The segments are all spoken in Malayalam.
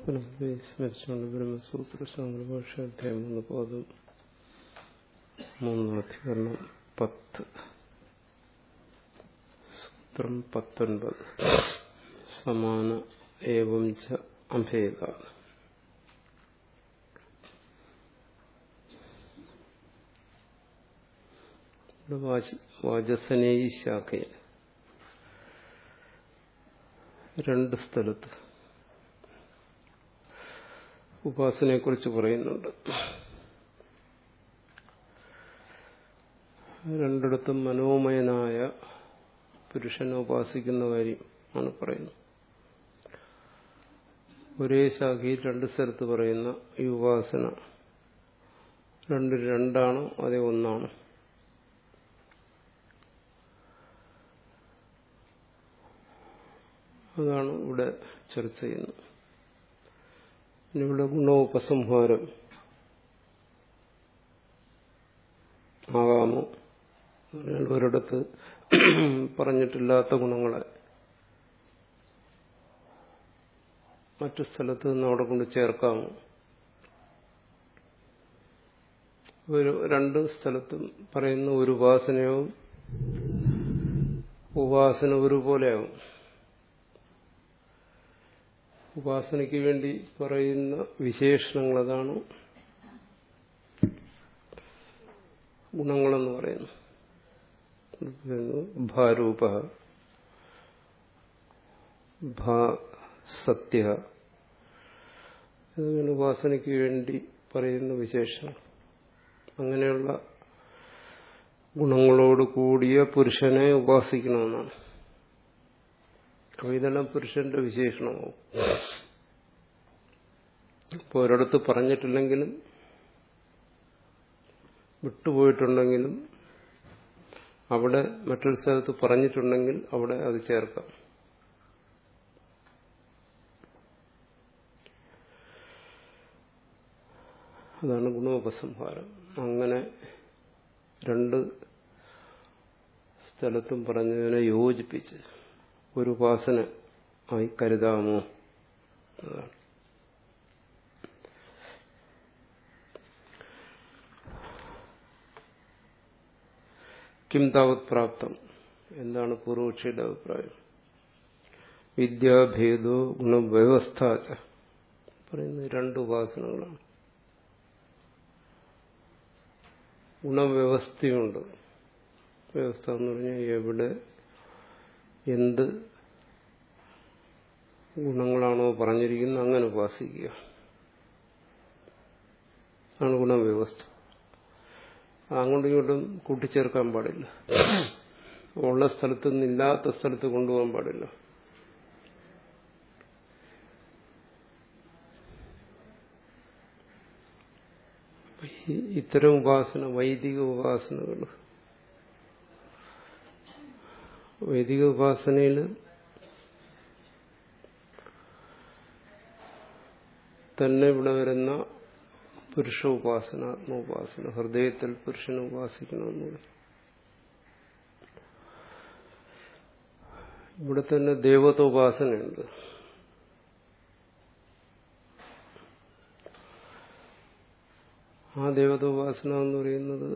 സ്മരിച്ചുകൊണ്ട് ബ്രഹ്മസൂത്ര സംഗ്രഭാഷ അധ്യായം മൂന്ന് പാദം മൂന്നാം അധികരണം പത്ത് സൂത്രം പത്തൊൻപത് സമാന ഏവം ച അഭേദ വാചസനേയി ശാഖയിൽ രണ്ട് സ്ഥലത്ത് ഉപാസനയെക്കുറിച്ച് പറയുന്നുണ്ട് രണ്ടിടത്തും മനോമയനായ പുരുഷനെ ഉപാസിക്കുന്ന കാര്യം ആണ് പറയുന്നത് ഒരേ ശാഖയിൽ രണ്ട് സ്ഥലത്ത് പറയുന്ന ഈ ഉപാസന രണ്ട് രണ്ടാണോ അതേ ഒന്നാണോ അതാണ് ഇവിടെ ചർച്ച ചെയ്യുന്നത് ഇവിടെ ഗുണോപസംഹാരം ആകാമോ ഒരിടത്ത് പറഞ്ഞിട്ടില്ലാത്ത ഗുണങ്ങളെ മറ്റു സ്ഥലത്ത് നിന്ന് അവിടെ കൊണ്ട് ചേർക്കാമോ ഒരു രണ്ട് സ്ഥലത്തും പറയുന്ന ഒരു ഉപാസനയാവും ഉപാസന ഒരുപോലെയാവും ഉപാസനയ്ക്ക് വേണ്ടി പറയുന്ന വിശേഷണങ്ങൾ അതാണ് ഗുണങ്ങളെന്ന് പറയുന്നു ഭാരൂപ സത്യ ഇങ്ങനെ ഉപാസനയ്ക്ക് വേണ്ടി പറയുന്ന വിശേഷണം അങ്ങനെയുള്ള ഗുണങ്ങളോട് കൂടിയ പുരുഷനെ ഉപാസിക്കണമെന്നാണ് അപ്പൊ ഇതെല്ലാം പുരുഷന്റെ വിശേഷണമാവും ഇപ്പൊ ഒരിടത്ത് പറഞ്ഞിട്ടില്ലെങ്കിലും വിട്ടുപോയിട്ടുണ്ടെങ്കിലും അവിടെ മറ്റൊരു സ്ഥലത്ത് പറഞ്ഞിട്ടുണ്ടെങ്കിൽ അവിടെ അത് ചേർക്കാം അതാണ് ഗുണോപസംഹാരം അങ്ങനെ രണ്ട് സ്ഥലത്തും പറഞ്ഞതിനെ യോജിപ്പിച്ച് ഒരു ഉപാസന ആയി കരുതാമോ അതാണ് കിം താവത് പ്രാപ്തം എന്താണ് പൂർവക്ഷിയുടെ അഭിപ്രായം വിദ്യാഭേദോ ഗുണവ്യവസ്ഥ പറയുന്നത് രണ്ട് ഉപാസനകളാണ് ഗുണവ്യവസ്ഥയുണ്ട് വ്യവസ്ഥ എന്ന് പറഞ്ഞാൽ എവിടെ എന്ത് ഗുണങ്ങളാണോ പറഞ്ഞിരിക്കുന്നത് അങ്ങനെ ഉപാസിക്കുക ആണ് ഗുണവ്യവസ്ഥ അങ്ങോട്ടും ഇങ്ങോട്ടും കൂട്ടിച്ചേർക്കാൻ പാടില്ല ഉള്ള സ്ഥലത്ത് നിന്ന് ഇല്ലാത്ത സ്ഥലത്ത് കൊണ്ടുപോകാൻ പാടില്ല ഇത്തരം ഉപാസന വൈദിക ഉപാസനകൾ വൈദിക ഉപാസനയിൽ തന്നെ ഇവിടെ വരുന്ന പുരുഷ ഉപാസന ആത്മോപാസന ഹൃദയത്തിൽ പുരുഷനെ ഉപാസിക്കണമെന്ന് ഇവിടെ തന്നെ ദേവതോപാസനയുണ്ട് ആ ദേവതോപാസന എന്ന് പറയുന്നത്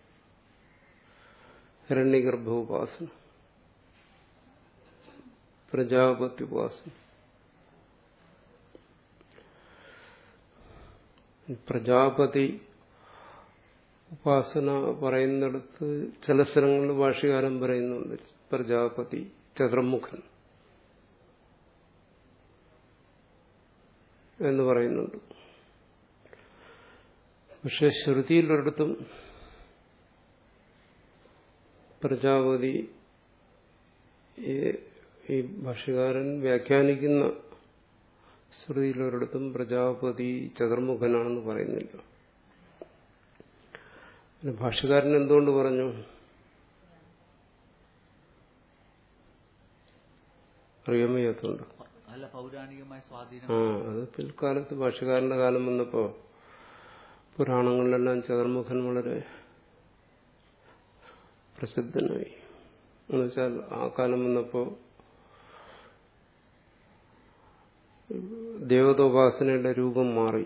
ഹിരണ്യഗർഭ ഉപാസന പ്രജാപതി ഉപാസന പ്രജാപതി ഉപാസന പറയുന്നിടത്ത് ചില സ്ഥലങ്ങളിൽ ഭാഷകാരം പറയുന്നുണ്ട് പ്രജാപതി ചതുർമുഖൻ എന്ന് പറയുന്നുണ്ട് പക്ഷെ ശ്രുതിയിലൊരിടത്തും പ്രജാപതി ഈ ഭാഷകാരൻ വ്യാഖ്യാനിക്കുന്ന ശ്രുതിയിലൊരിടത്തും പ്രജാപതി ചതുർമുഖനാണെന്ന് പറയുന്നില്ല പിന്നെ ഭാഷകാരൻ എന്തുകൊണ്ട് പറഞ്ഞു അറിയാൻ വയ്യാത്തതുണ്ട് നല്ല പൗരാണികമായ സ്വാധീനം ആ അത് പിൽക്കാലത്ത് ഭാഷകാരന്റെ കാലം വന്നപ്പോ പുരാണങ്ങളിലെല്ലാം ചതുർമുഖൻ വളരെ പ്രസിദ്ധനായി എന്നുവെച്ചാൽ ആ കാലം വന്നപ്പോ ദേവതോപാസനയുടെ രൂപം മാറി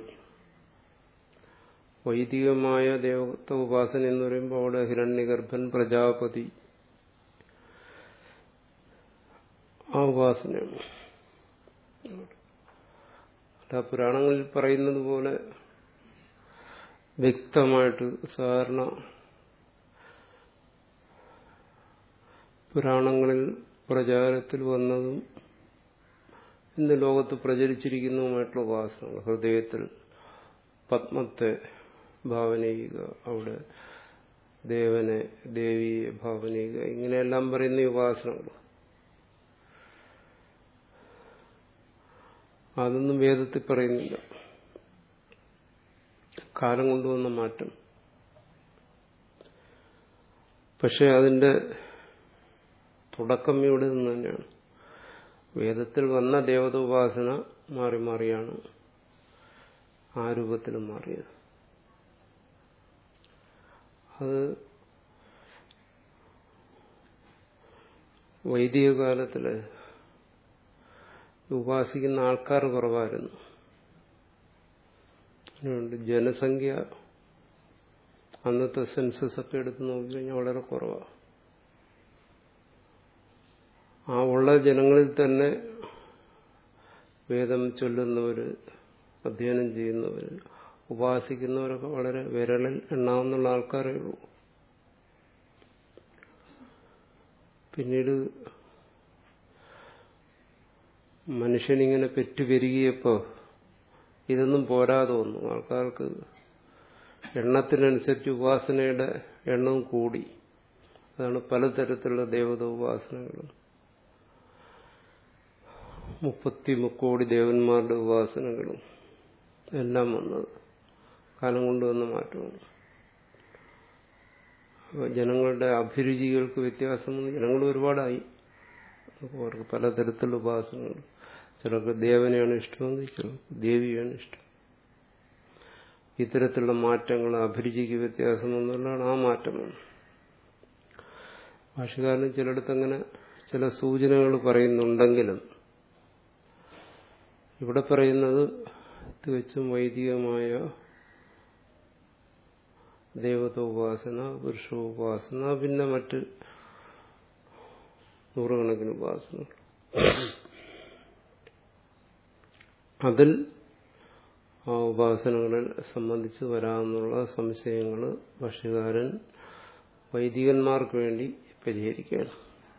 വൈദികമായ ദേവത ഉപാസന എന്ന് പറയുമ്പോൾ അവിടെ ഹിരണ്യഗർഭൻ പ്രജാപതി ആ ഉപാസനയാണ് അല്ല പുരാണങ്ങളിൽ പറയുന്നത് പോലെ വ്യക്തമായിട്ട് സാധാരണ പുരാണങ്ങളിൽ പ്രചാരത്തിൽ വന്നതും ഇന്ന് ലോകത്ത് പ്രചരിച്ചിരിക്കുന്നതുമായിട്ടുള്ള ഉപാസനകൾ ഹൃദയത്തിൽ പത്മത്തെ ഭാവന ചെയ്യുക അവിടെ ദേവനെ ദേവിയെ ഭാവന ചെയ്യുക ഇങ്ങനെയെല്ലാം പറയുന്ന ഈ ഉപാസനകൾ അതൊന്നും വേദത്തിൽ പറയുന്നില്ല കാലം കൊണ്ടുവന്ന മാറ്റം പക്ഷെ അതിന്റെ തുടക്കം ഇവിടെ നിന്ന് തന്നെയാണ് വേദത്തിൽ വന്ന ദേവത ഉപാസന മാറി മാറിയാണ് ആ രൂപത്തിൽ മാറിയത് അത് വൈദിക കാലത്തില് ഉപാസിക്കുന്ന ആൾക്കാർ കുറവായിരുന്നു അതുകൊണ്ട് ജനസംഖ്യ അന്നത്തെ സെൻസസ് ഒക്കെ എടുത്ത് നോക്കിക്കഴിഞ്ഞാൽ വളരെ കുറവാണ് ആ ഉള്ള ജനങ്ങളിൽ തന്നെ വേദം ചൊല്ലുന്നവര് അധ്യയനം ചെയ്യുന്നവര് ഉപാസിക്കുന്നവരൊക്കെ വളരെ വിരളിൽ എണ്ണാവുന്നുള്ള ആൾക്കാരേ ഉള്ളൂ പിന്നീട് മനുഷ്യനിങ്ങനെ പെറ്റുപെരുകിയപ്പോ ഇതൊന്നും പോരാതെ വന്നു ആൾക്കാർക്ക് എണ്ണത്തിനനുസരിച്ച് ഉപാസനയുടെ എണ്ണം കൂടി അതാണ് പലതരത്തിലുള്ള ദേവത ഉപാസനകളും മുപ്പത്തി മുക്കോടി ദേവന്മാരുടെ ഉപാസനകളും എല്ലാം വന്നത് കാലം കൊണ്ടുവന്ന മാറ്റമാണ് അപ്പോൾ ജനങ്ങളുടെ അഭിരുചികൾക്ക് വ്യത്യാസം വന്ന് ജനങ്ങൾ ഒരുപാടായി അപ്പോൾ അവർക്ക് പലതരത്തിലുള്ള ഉപാസനകൾ ചിലർക്ക് ദേവനെയാണ് ഇഷ്ടമെങ്കിൽ ചിലർക്ക് ദേവിയാണ് ഇഷ്ടം ഇത്തരത്തിലുള്ള മാറ്റങ്ങൾ അഭിരുചിക്ക് വ്യത്യാസം വന്നുകൊണ്ടാണ് ആ മാറ്റമാണ് ഭാഷകാരന് ചിലയിടത്തങ്ങനെ ചില സൂചനകൾ പറയുന്നുണ്ടെങ്കിലും ഇവിടെ പറയുന്നത് തികച്ചും വൈദികമായ ദേവതോപാസന പുരുഷോപാസന പിന്നെ മറ്റ് നൂറുകണക്കിന് ഉപാസനകൾ അതിൽ ആ ഉപാസനകളെ സംബന്ധിച്ച് വരാമെന്നുള്ള സംശയങ്ങൾ ഭക്ഷ്യകാരൻ വൈദികന്മാർക്ക് വേണ്ടി പരിഹരിക്കുകയാണ്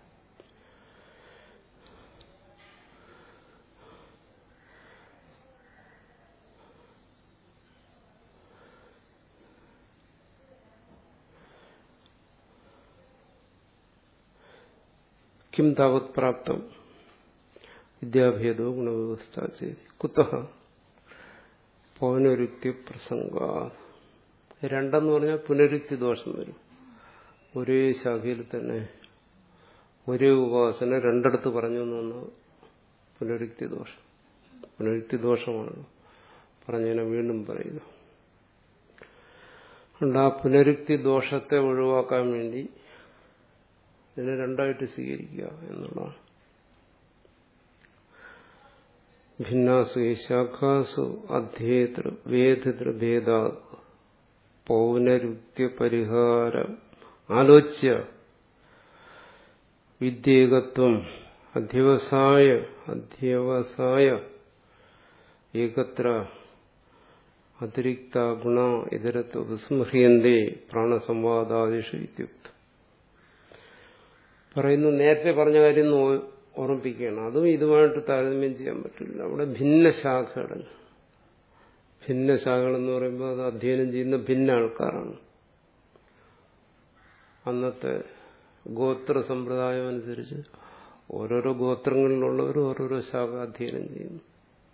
കിം താവത് പ്രാപ്തം വിദ്യാഭേദോ ഗുണവ്യവസ്ഥ ചെയ്തി കുത്ത പൗനരുക്തി പ്രസംഗ രണ്ടെന്ന് പറഞ്ഞാൽ പുനരുക്തി ദോഷം വരും ഒരേ ശാഖയിൽ തന്നെ ഒരേ ഉപാസന രണ്ടിടത്ത് പറഞ്ഞു എന്ന് പുനരുക്തി ദോഷം പുനരുക്തി ദോഷമാണല്ലോ പറഞ്ഞതിനെ വീണ്ടും പറയുക അതുകൊണ്ട് ആ പുനരുക്തി ദോഷത്തെ ഒഴിവാക്കാൻ വേണ്ടി ഇതിനെ രണ്ടായിട്ട് സ്വീകരിക്കുക എന്നുള്ളതാണ് ഭിന്നാസു ശാഖാസു അധ്യേതൃ വേദതൃ ഭേദ പൗനരുക്തി പരിഹാരം ആലോച്യ വിദ്യേകത്വം അധ്യവസായ അധ്യവസായ ഏകത്ര അതിരിക്ത ഗുണ ഇതരത്വ വിസ്മൃഹ്യന്തേ പ്രാണസംവാദാദിഷു ഇത്യുക്തം പറയുന്നു നേരത്തെ പറഞ്ഞ കാര്യം ഓർമ്മിപ്പിക്കുകയാണ് അതും ഇതുമായിട്ട് താരതമ്യം ചെയ്യാൻ പറ്റില്ല അവിടെ ഭിന്ന ശാഖകൾ ഭിന്ന ശാഖകൾ എന്ന് പറയുമ്പോൾ അത് അധ്യയനം ചെയ്യുന്ന ഭിന്ന ആൾക്കാരാണ് അന്നത്തെ ഗോത്ര സമ്പ്രദായം അനുസരിച്ച് ഓരോരോ ഗോത്രങ്ങളിലുള്ളവർ ഓരോരോ ശാഖ അധ്യയനം ചെയ്യുന്നു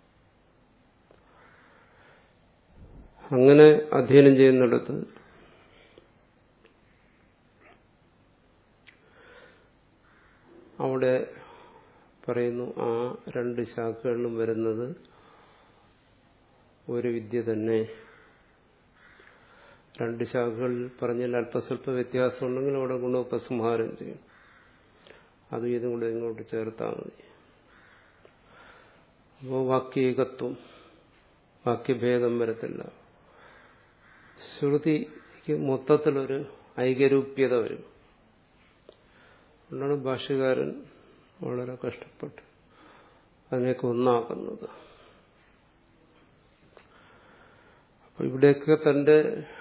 അങ്ങനെ അധ്യയനം ചെയ്യുന്നിടത്ത് അവിടെ പറയുന്നു ആ രണ്ട് ശാഖകളിലും വരുന്നത് ഒരു വിദ്യ തന്നെ രണ്ട് ശാഖകളിൽ പറഞ്ഞാൽ അല്പസ്വല്പ വ്യത്യാസം ഉണ്ടെങ്കിൽ അവിടെ ഗുണോപസംഹാരം ചെയ്യും അതും ഇതും കൂടെ ഇങ്ങോട്ട് ചേർത്താൽ മതി അപ്പോൾ വാക്യേകത്വം വാക്യഭേദം വരത്തില്ല ശ്രുതിക്ക് മൊത്തത്തിലൊരു ഐകരൂപ്യത വരും അതുകൊണ്ടാണ് ഭാഷ്യകാരൻ വളരെ കഷ്ടപ്പെട്ട് അതിനെയൊക്കെ ഒന്നാക്കുന്നത് അപ്പൊ ഇവിടെയൊക്കെ തന്റെ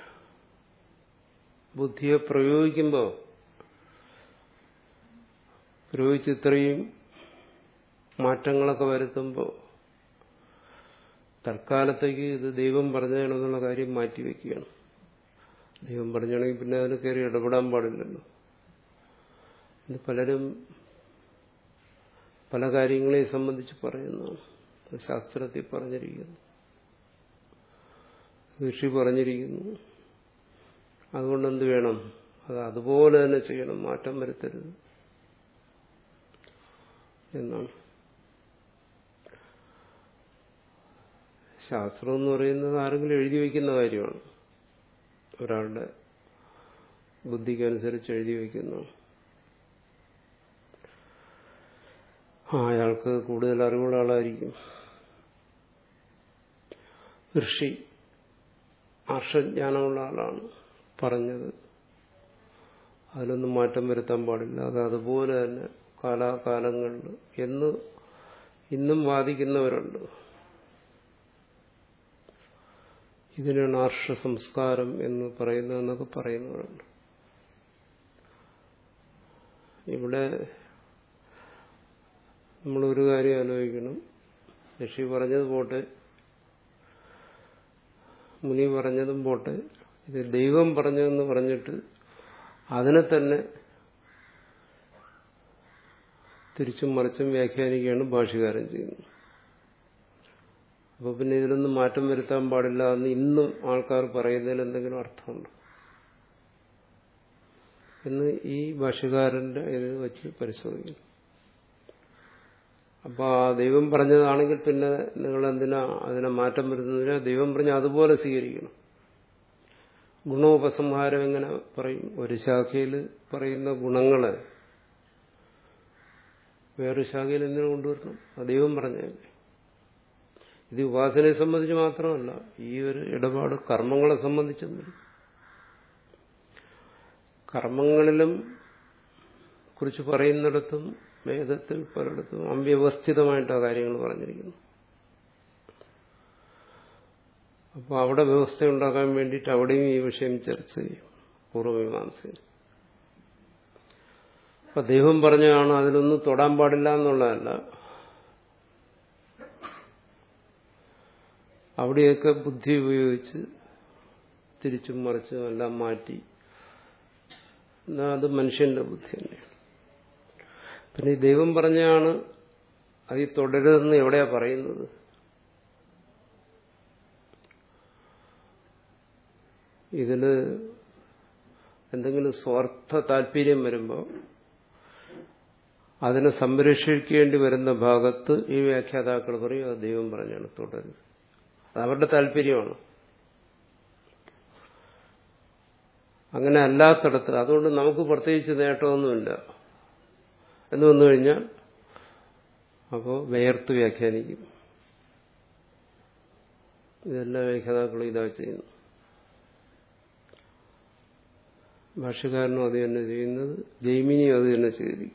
ബുദ്ധിയെ പ്രയോഗിക്കുമ്പോൾ പ്രയോഗിച്ച് ഇത്രയും മാറ്റങ്ങളൊക്കെ വരുത്തുമ്പോൾ തൽക്കാലത്തേക്ക് ഇത് ദൈവം പറഞ്ഞതാണെന്നുള്ള കാര്യം മാറ്റിവെക്കുകയാണ് ദൈവം പറഞ്ഞാണെങ്കിൽ പിന്നെ അതിന് കയറി ഇടപെടാൻ പാടില്ലല്ലോ ഇത് പലരും പല കാര്യങ്ങളെ സംബന്ധിച്ച് പറയുന്നതാണ് ശാസ്ത്രത്തിൽ പറഞ്ഞിരിക്കുന്നു ഋഷി പറഞ്ഞിരിക്കുന്നു അതുകൊണ്ട് എന്ത് വേണം അത് അതുപോലെ തന്നെ ചെയ്യണം മാറ്റം വരുത്തരുത് എന്നാണ് ശാസ്ത്രം എന്ന് പറയുന്നത് ആരെങ്കിലും എഴുതി വയ്ക്കുന്ന കാര്യമാണ് ഒരാളുടെ ബുദ്ധിക്കനുസരിച്ച് എഴുതി വയ്ക്കുന്നു ആ അയാൾക്ക് കൂടുതൽ അറിവുള്ള ആളായിരിക്കും ഋഷി ആർഷജ്ഞാനമുള്ള ആളാണ് പറഞ്ഞത് അതിലൊന്നും മാറ്റം വരുത്താൻ പാടില്ല അത് അതുപോലെ തന്നെ കാലാകാലങ്ങളിൽ എന്ന് ഇന്നും വാദിക്കുന്നവരുണ്ട് ഇതിനാണ് ആർഷ സംസ്കാരം എന്ന് പറയുന്നതെന്നൊക്കെ പറയുന്നവരുണ്ട് ഇവിടെ നമ്മളൊരു കാര്യം ആലോചിക്കണം ഋഷി പറഞ്ഞത് പോട്ടെ മുനി പറഞ്ഞതും പോട്ടെ ഇത് ദൈവം പറഞ്ഞതെന്ന് പറഞ്ഞിട്ട് അതിനെ തന്നെ തിരിച്ചും മറിച്ചും വ്യാഖ്യാനിക്കുകയാണ് ഭാഷകാരൻ ചെയ്യുന്നത് അപ്പൊ പിന്നെ ഇതിലൊന്നും മാറ്റം വരുത്താൻ പാടില്ല എന്ന് ഇന്നും ആൾക്കാർ പറയുന്നതിൽ എന്തെങ്കിലും അർത്ഥമുണ്ട് എന്ന് ഈ ഭാഷകാരന്റെ ഇത് വെച്ച് പരിശോധിക്കുന്നു അപ്പൊ ആ ദൈവം പറഞ്ഞതാണെങ്കിൽ പിന്നെ നിങ്ങൾ എന്തിനാ അതിനെ മാറ്റം വരുന്നതിന് ദൈവം പറഞ്ഞ അതുപോലെ സ്വീകരിക്കണം ഗുണോപസംഹാരം എങ്ങനെ പറയും ഒരു ശാഖയിൽ പറയുന്ന ഗുണങ്ങളെ വേറൊരു ശാഖയിൽ എന്തിനു കൊണ്ടുവരണം അത് ദൈവം പറഞ്ഞതല്ലേ ഇത് ഉപാസനയെ സംബന്ധിച്ച് മാത്രമല്ല ഈ ഒരു ഇടപാട് കർമ്മങ്ങളെ സംബന്ധിച്ചും വരും കർമ്മങ്ങളിലും കുറിച്ച് പറയുന്നിടത്തും വേദത്തിൽ പലയിടത്തും അവ്യവസ്ഥിതമായിട്ടാണ് കാര്യങ്ങൾ പറഞ്ഞിരിക്കുന്നു അപ്പോൾ അവിടെ വ്യവസ്ഥ ഉണ്ടാക്കാൻ വേണ്ടിയിട്ട് അവിടെയും ഈ വിഷയം ചർച്ച ചെയ്യും പൂർവ്വമീമാംസയിൽ അപ്പൊ ദൈവം പറഞ്ഞാണ് അതിലൊന്നും തൊടാൻ പാടില്ല എന്നുള്ളതല്ല അവിടെയൊക്കെ ബുദ്ധി ഉപയോഗിച്ച് തിരിച്ചും മറിച്ചും എല്ലാം മാറ്റി എന്നാ അത് മനുഷ്യന്റെ ബുദ്ധി തന്നെയാണ് പിന്നെ ഈ ദൈവം പറഞ്ഞാണ് അത് ഈ തുടരുതെന്ന് എവിടെയാ പറയുന്നത് ഇതില് എന്തെങ്കിലും സ്വാർത്ഥ താല്പര്യം വരുമ്പോൾ അതിനെ സംരക്ഷിക്കേണ്ടി വരുന്ന ഭാഗത്ത് ഈ വ്യാഖ്യാതാക്കൾ പറയും അത് ദൈവം പറഞ്ഞാണ് തുടരുത് അത് അവരുടെ താല്പര്യമാണ് അങ്ങനെ അല്ലാത്തടത്ത് അതുകൊണ്ട് നമുക്ക് പ്രത്യേകിച്ച് നേട്ടമൊന്നുമില്ല എന്ന് വന്നു കഴിഞ്ഞാൽ അപ്പോൾ വേർത്ത് വ്യാഖ്യാനിക്കും ഇതെല്ലാ വ്യാഖ്യാതാക്കളും ഇതാ ചെയ്യുന്നു ഭാഷകാരനും അത് തന്നെ ചെയ്യുന്നത് ജൈമിനിയും അത് തന്നെ ചെയ്തിരിക്കും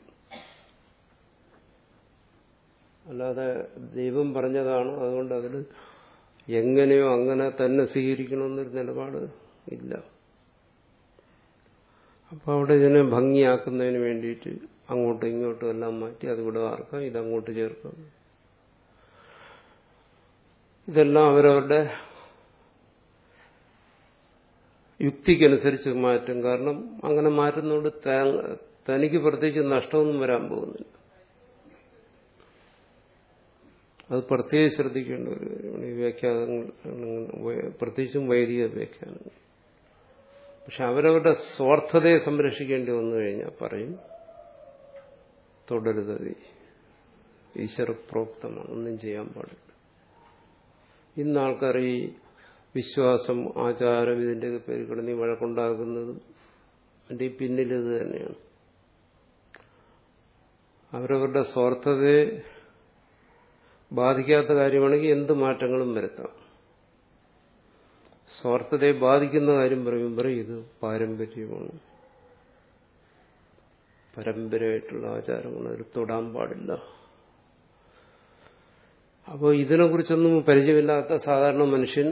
അല്ലാതെ ദൈവം പറഞ്ഞതാണ് അതുകൊണ്ട് അതിൽ എങ്ങനെയോ അങ്ങനെ തന്നെ സ്വീകരിക്കണമെന്നൊരു നിലപാട് ഇല്ല അപ്പോൾ അവിടെ ഇതിനെ ഭംഗിയാക്കുന്നതിന് വേണ്ടിയിട്ട് അങ്ങോട്ടും ഇങ്ങോട്ടും എല്ലാം മാറ്റി അത് ഇവിടെ ആർക്കാം ഇതങ്ങോട്ട് ചേർക്കാം ഇതെല്ലാം അവരവരുടെ യുക്തിക്കനുസരിച്ച് മാറ്റും കാരണം അങ്ങനെ മാറ്റുന്നതുകൊണ്ട് തനിക്ക് പ്രത്യേകിച്ച് നഷ്ടമൊന്നും വരാൻ പോകുന്നില്ല അത് പ്രത്യേകം ശ്രദ്ധിക്കേണ്ട ഒരു കാര്യമാണ് ഈ വ്യാഖ്യാനങ്ങൾ പ്രത്യേകിച്ചും വൈദിക വ്യാഖ്യാനങ്ങൾ പക്ഷെ അവരവരുടെ സ്വാർത്ഥതയെ സംരക്ഷിക്കേണ്ടി വന്നു കഴിഞ്ഞാൽ പറയും തുടരുത് ഈശ്വരപ്രോക്തമാണ് ഒന്നും ചെയ്യാൻ പാടില്ല ഇന്ന് ആൾക്കാർ ഈ വിശ്വാസം ആചാരം ഇതിൻ്റെയൊക്കെ പേര് കിടന്ന് ഈ വഴക്കുണ്ടാക്കുന്നതും അതിൻ്റെ ഈ പിന്നിൽ ഇത് തന്നെയാണ് അവരവരുടെ സ്വാർത്ഥതയെ ബാധിക്കാത്ത കാര്യമാണെങ്കിൽ എന്ത് മാറ്റങ്ങളും വരുത്താം സ്വാർത്ഥതയെ ബാധിക്കുന്ന കാര്യം പറയുമ്പോൾ ഇത് പാരമ്പര്യമാണ് പരമ്പരയായിട്ടുള്ള ആചാരങ്ങൾ അതിൽ തൊടാൻ പാടില്ല അപ്പോൾ ഇതിനെക്കുറിച്ചൊന്നും പരിചയമില്ലാത്ത സാധാരണ മനുഷ്യൻ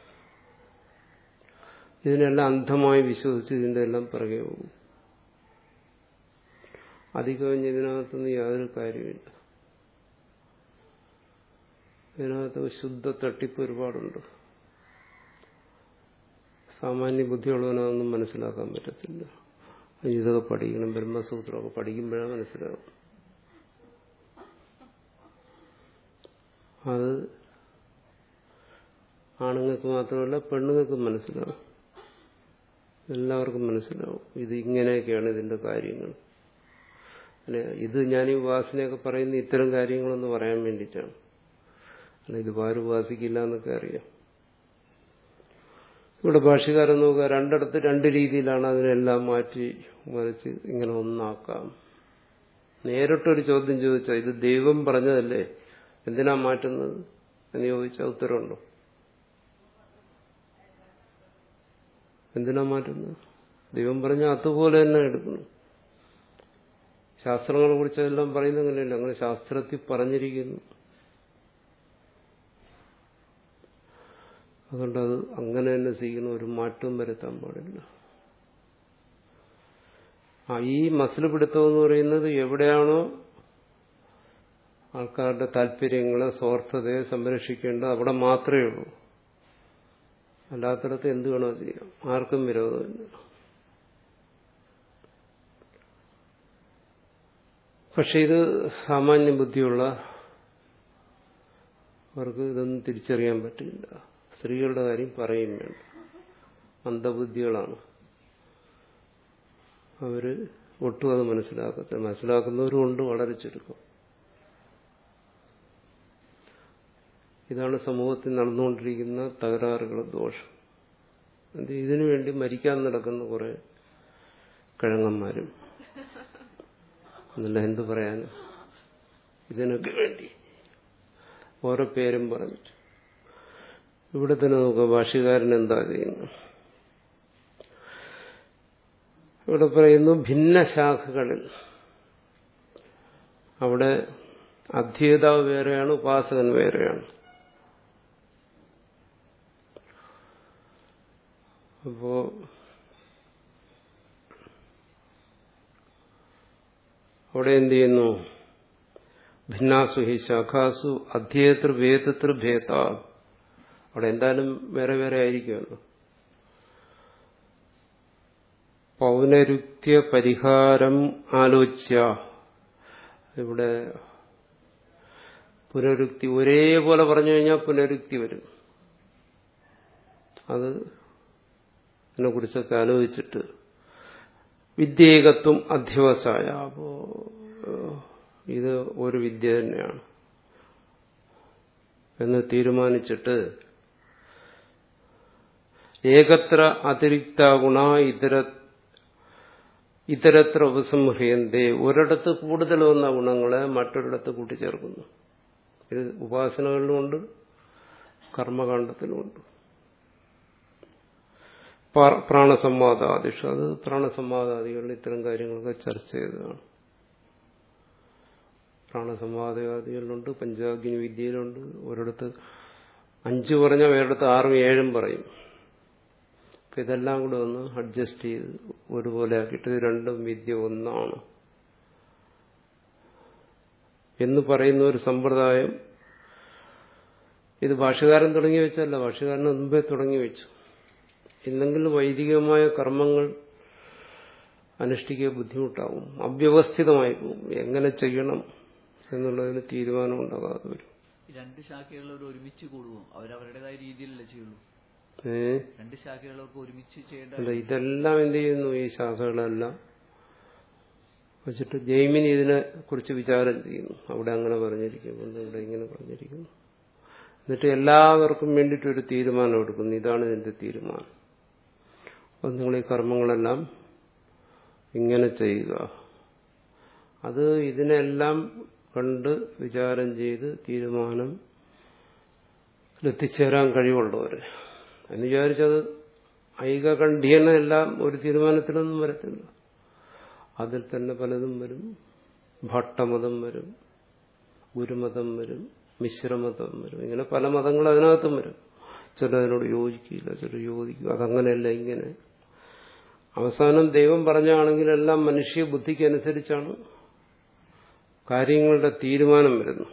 ഇതിനെല്ലാം അന്ധമായി വിശ്വസിച്ച് ഇതിൻ്റെ എല്ലാം പിറകെ പോകും അധികം ഇതിനകത്തൊന്നും യാതൊരു കാര്യമില്ല ഇതിനകത്ത് ശുദ്ധ തട്ടിപ്പ് ഒരുപാടുണ്ട് സാമാന്യ ബുദ്ധിയുള്ളവനതൊന്നും മനസ്സിലാക്കാൻ പറ്റത്തില്ല ഇതൊക്കെ പഠിക്കണം ബ്രഹ്മസൂത്രമൊക്കെ പഠിക്കുമ്പോഴേ മനസ്സിലാകും അത് ആണുങ്ങൾക്ക് മാത്രമല്ല പെണ്ണുങ്ങൾക്കും മനസ്സിലാവും എല്ലാവർക്കും മനസ്സിലാവും ഇത് ഇങ്ങനെയൊക്കെയാണ് ഇതിന്റെ കാര്യങ്ങൾ അല്ലെ ഇത് ഞാൻ ഈ ഉപാസനയൊക്കെ പറയുന്ന ഇത്തരം കാര്യങ്ങളൊന്ന് പറയാൻ വേണ്ടിയിട്ടാണ് അല്ല ഇത് ആരും ഉപാസിക്കില്ല എന്നൊക്കെ അറിയാം ഇവിടെ ഭാഷകാരൻ നോക്കുക രണ്ടിടത്ത് രണ്ട് രീതിയിലാണ് അതിനെല്ലാം മാറ്റി മറിച്ച് ഇങ്ങനെ ഒന്നാക്കാം നേരിട്ടൊരു ചോദ്യം ചോദിച്ചാൽ ഇത് ദൈവം പറഞ്ഞതല്ലേ എന്തിനാ മാറ്റുന്നത് എന്ന് ചോദിച്ചാൽ ഉത്തരവുണ്ടോ എന്തിനാ മാറ്റുന്നത് ദൈവം പറഞ്ഞ അതുപോലെ തന്നെ എടുക്കണം ശാസ്ത്രങ്ങളെ കുറിച്ച് എല്ലാം പറയുന്ന അങ്ങനെയല്ല അങ്ങനെ ശാസ്ത്രത്തിൽ പറഞ്ഞിരിക്കുന്നു അതുകൊണ്ട് അത് അങ്ങനെ തന്നെ സ്വീകരിക്കുന്ന ഒരു മാറ്റവും വരുത്താൻ പാടില്ല ആ ഈ മസിൽ പിടുത്തം എന്ന് പറയുന്നത് എവിടെയാണോ ആൾക്കാരുടെ താല്പര്യങ്ങളെ സ്വാർത്ഥതയെ സംരക്ഷിക്കേണ്ടത് അവിടെ മാത്രമേ ഉള്ളൂ അല്ലാത്തിടത്ത് എന്ത് വേണോ ചെയ്യാം ആർക്കും വിരോധമില്ല പക്ഷെ ഇത് സാമാന്യ ബുദ്ധിയുള്ള അവർക്ക് ഇതൊന്നും തിരിച്ചറിയാൻ പറ്റില്ല സ്ത്രീകളുടെ കാര്യം പറയും വേണ്ട മന്ദബുദ്ധികളാണ് അവര് ഒട്ടും അത് മനസ്സിലാക്കത്തില്ല മനസ്സിലാക്കുന്നവരും ഉണ്ട് വളരെ ചുരുക്കം ഇതാണ് സമൂഹത്തിൽ നടന്നുകൊണ്ടിരിക്കുന്ന തകരാറുകൾ ദോഷം ഇതിനു വേണ്ടി മരിക്കാൻ നടക്കുന്ന കുറെ കിഴങ്ങന്മാരും എന്നല്ല എന്ത് പറയാനും ഇതിനൊക്കെ വേണ്ടി ഓരോ പേരും പറഞ്ഞിട്ട് ഇവിടെ തന്നെ നോക്കുക ഭാഷ്യകാരൻ എന്താ ചെയ്യുന്നു ഇവിടെ പറയുന്നു ഭിന്നശാഖകളിൽ അവിടെ അധ്യേതാവ് വേറെയാണ് ഉപാസകൻ വേറെയാണ് അപ്പോ അവിടെ എന്ത് ചെയ്യുന്നു ഭിന്നാസു ഹി ശാഖാസു അധ്യേതൃ വേദതൃ ഭേദ അവിടെ എന്തായാലും വേറെ വേറെ ആയിരിക്കുമല്ലോ പൗനരുക്തിയ പരിഹാരം ആലോച്യ ഇവിടെ പുനരുക്തി ഒരേപോലെ പറഞ്ഞു കഴിഞ്ഞാൽ പുനരുക്തി വരും അത് അതിനെക്കുറിച്ചൊക്കെ ആലോചിച്ചിട്ട് വിദ്യേകത്വം അധ്യവസായ അപ്പോ ഇത് ഒരു വിദ്യ തന്നെയാണ് എന്ന് തീരുമാനിച്ചിട്ട് ഏകത്ര അതിരിക്ത ഗുണ ഇതര ഇതരത്ര ഉപസംഹ്രിയന്തേ ഒരിടത്ത് കൂടുതൽ വന്ന ഗുണങ്ങളെ മറ്റൊരിടത്ത് കൂട്ടിച്ചേർക്കുന്നു ഇത് ഉപാസനകളിലുമുണ്ട് കർമ്മകാണ്ഡത്തിലുമുണ്ട് പ്രാണസംവാദാദിഷു അത് പ്രാണസംവാദാദികളിൽ ഇത്തരം കാര്യങ്ങളൊക്കെ ചർച്ച ചെയ്തതാണ് പ്രാണസംവാദാദികളിലുണ്ട് പഞ്ചാഗ്നി വിദ്യയിലുണ്ട് ഒരിടത്ത് അഞ്ച് പറഞ്ഞ വേറിടത്ത് ആറും ഏഴും പറയും അപ്പൊ ഇതെല്ലാം കൂടെ ഒന്ന് അഡ്ജസ്റ്റ് ചെയ്ത് ഒരുപോലെ ആക്കിയിട്ട് രണ്ടും വിദ്യ ഒന്നാണ് എന്ന് പറയുന്ന ഒരു സമ്പ്രദായം ഇത് ഭാഷകാരൻ തുടങ്ങി വെച്ചല്ല ഭാഷകാരൻ മുമ്പേ തുടങ്ങി വെച്ചു ഇല്ലെങ്കിൽ വൈദികമായ കർമ്മങ്ങൾ അനുഷ്ഠിക്കുക ബുദ്ധിമുട്ടാവും അവ്യവസ്ഥിതമായി പോകും എങ്ങനെ ചെയ്യണം എന്നുള്ളതിന് തീരുമാനം ഉണ്ടാകാതെ വരും രണ്ട് ശാഖയുള്ളവർ ഒരുമിച്ച് കൂടുമോ അവരവരുടേതായ രീതിയിലല്ലേ ചെയ്യുള്ളൂ ഏ രണ്ട് ശാഖയുള്ളവർക്ക് ഒരുമിച്ച് ചെയ്യേണ്ട അല്ല ഇതെല്ലാം എന്ത് ചെയ്യുന്നു ഈ ശാഖകളെല്ലാം വെച്ചിട്ട് ജൈമിനി ഇതിനെ കുറിച്ച് വിചാരം ചെയ്യുന്നു അവിടെ അങ്ങനെ പറഞ്ഞിരിക്കുന്നു ഇവിടെ ഇങ്ങനെ പറഞ്ഞിരിക്കുന്നു എന്നിട്ട് എല്ലാവർക്കും വേണ്ടിയിട്ടൊരു തീരുമാനം എടുക്കുന്നു ഇതാണ് ഇതിന്റെ തീരുമാനം അപ്പം നിങ്ങൾ ഈ കർമ്മങ്ങളെല്ലാം ഇങ്ങനെ ചെയ്യുക അത് ഇതിനെല്ലാം കണ്ട് വിചാരം ചെയ്ത് തീരുമാനം എത്തിച്ചേരാൻ കഴിവുള്ളവർ എന്ന് വിചാരിച്ചത് ഐകകണ്ഠ്യനെല്ലാം ഒരു തീരുമാനത്തിലൊന്നും വരത്തില്ല അതിൽ തന്നെ പലതും വരും ഭട്ടമതം വരും ഗുരുമതം വരും മിശ്രമതം വരും ഇങ്ങനെ പല മതങ്ങൾ അതിനകത്തും വരും ചിലതിനോട് യോജിക്കില്ല ചിലർ യോജിക്കും അതങ്ങനെയല്ല ഇങ്ങനെ അവസാനം ദൈവം പറഞ്ഞാണെങ്കിൽ എല്ലാം മനുഷ്യ ബുദ്ധിക്ക് അനുസരിച്ചാണ് കാര്യങ്ങളുടെ തീരുമാനം വരുന്നു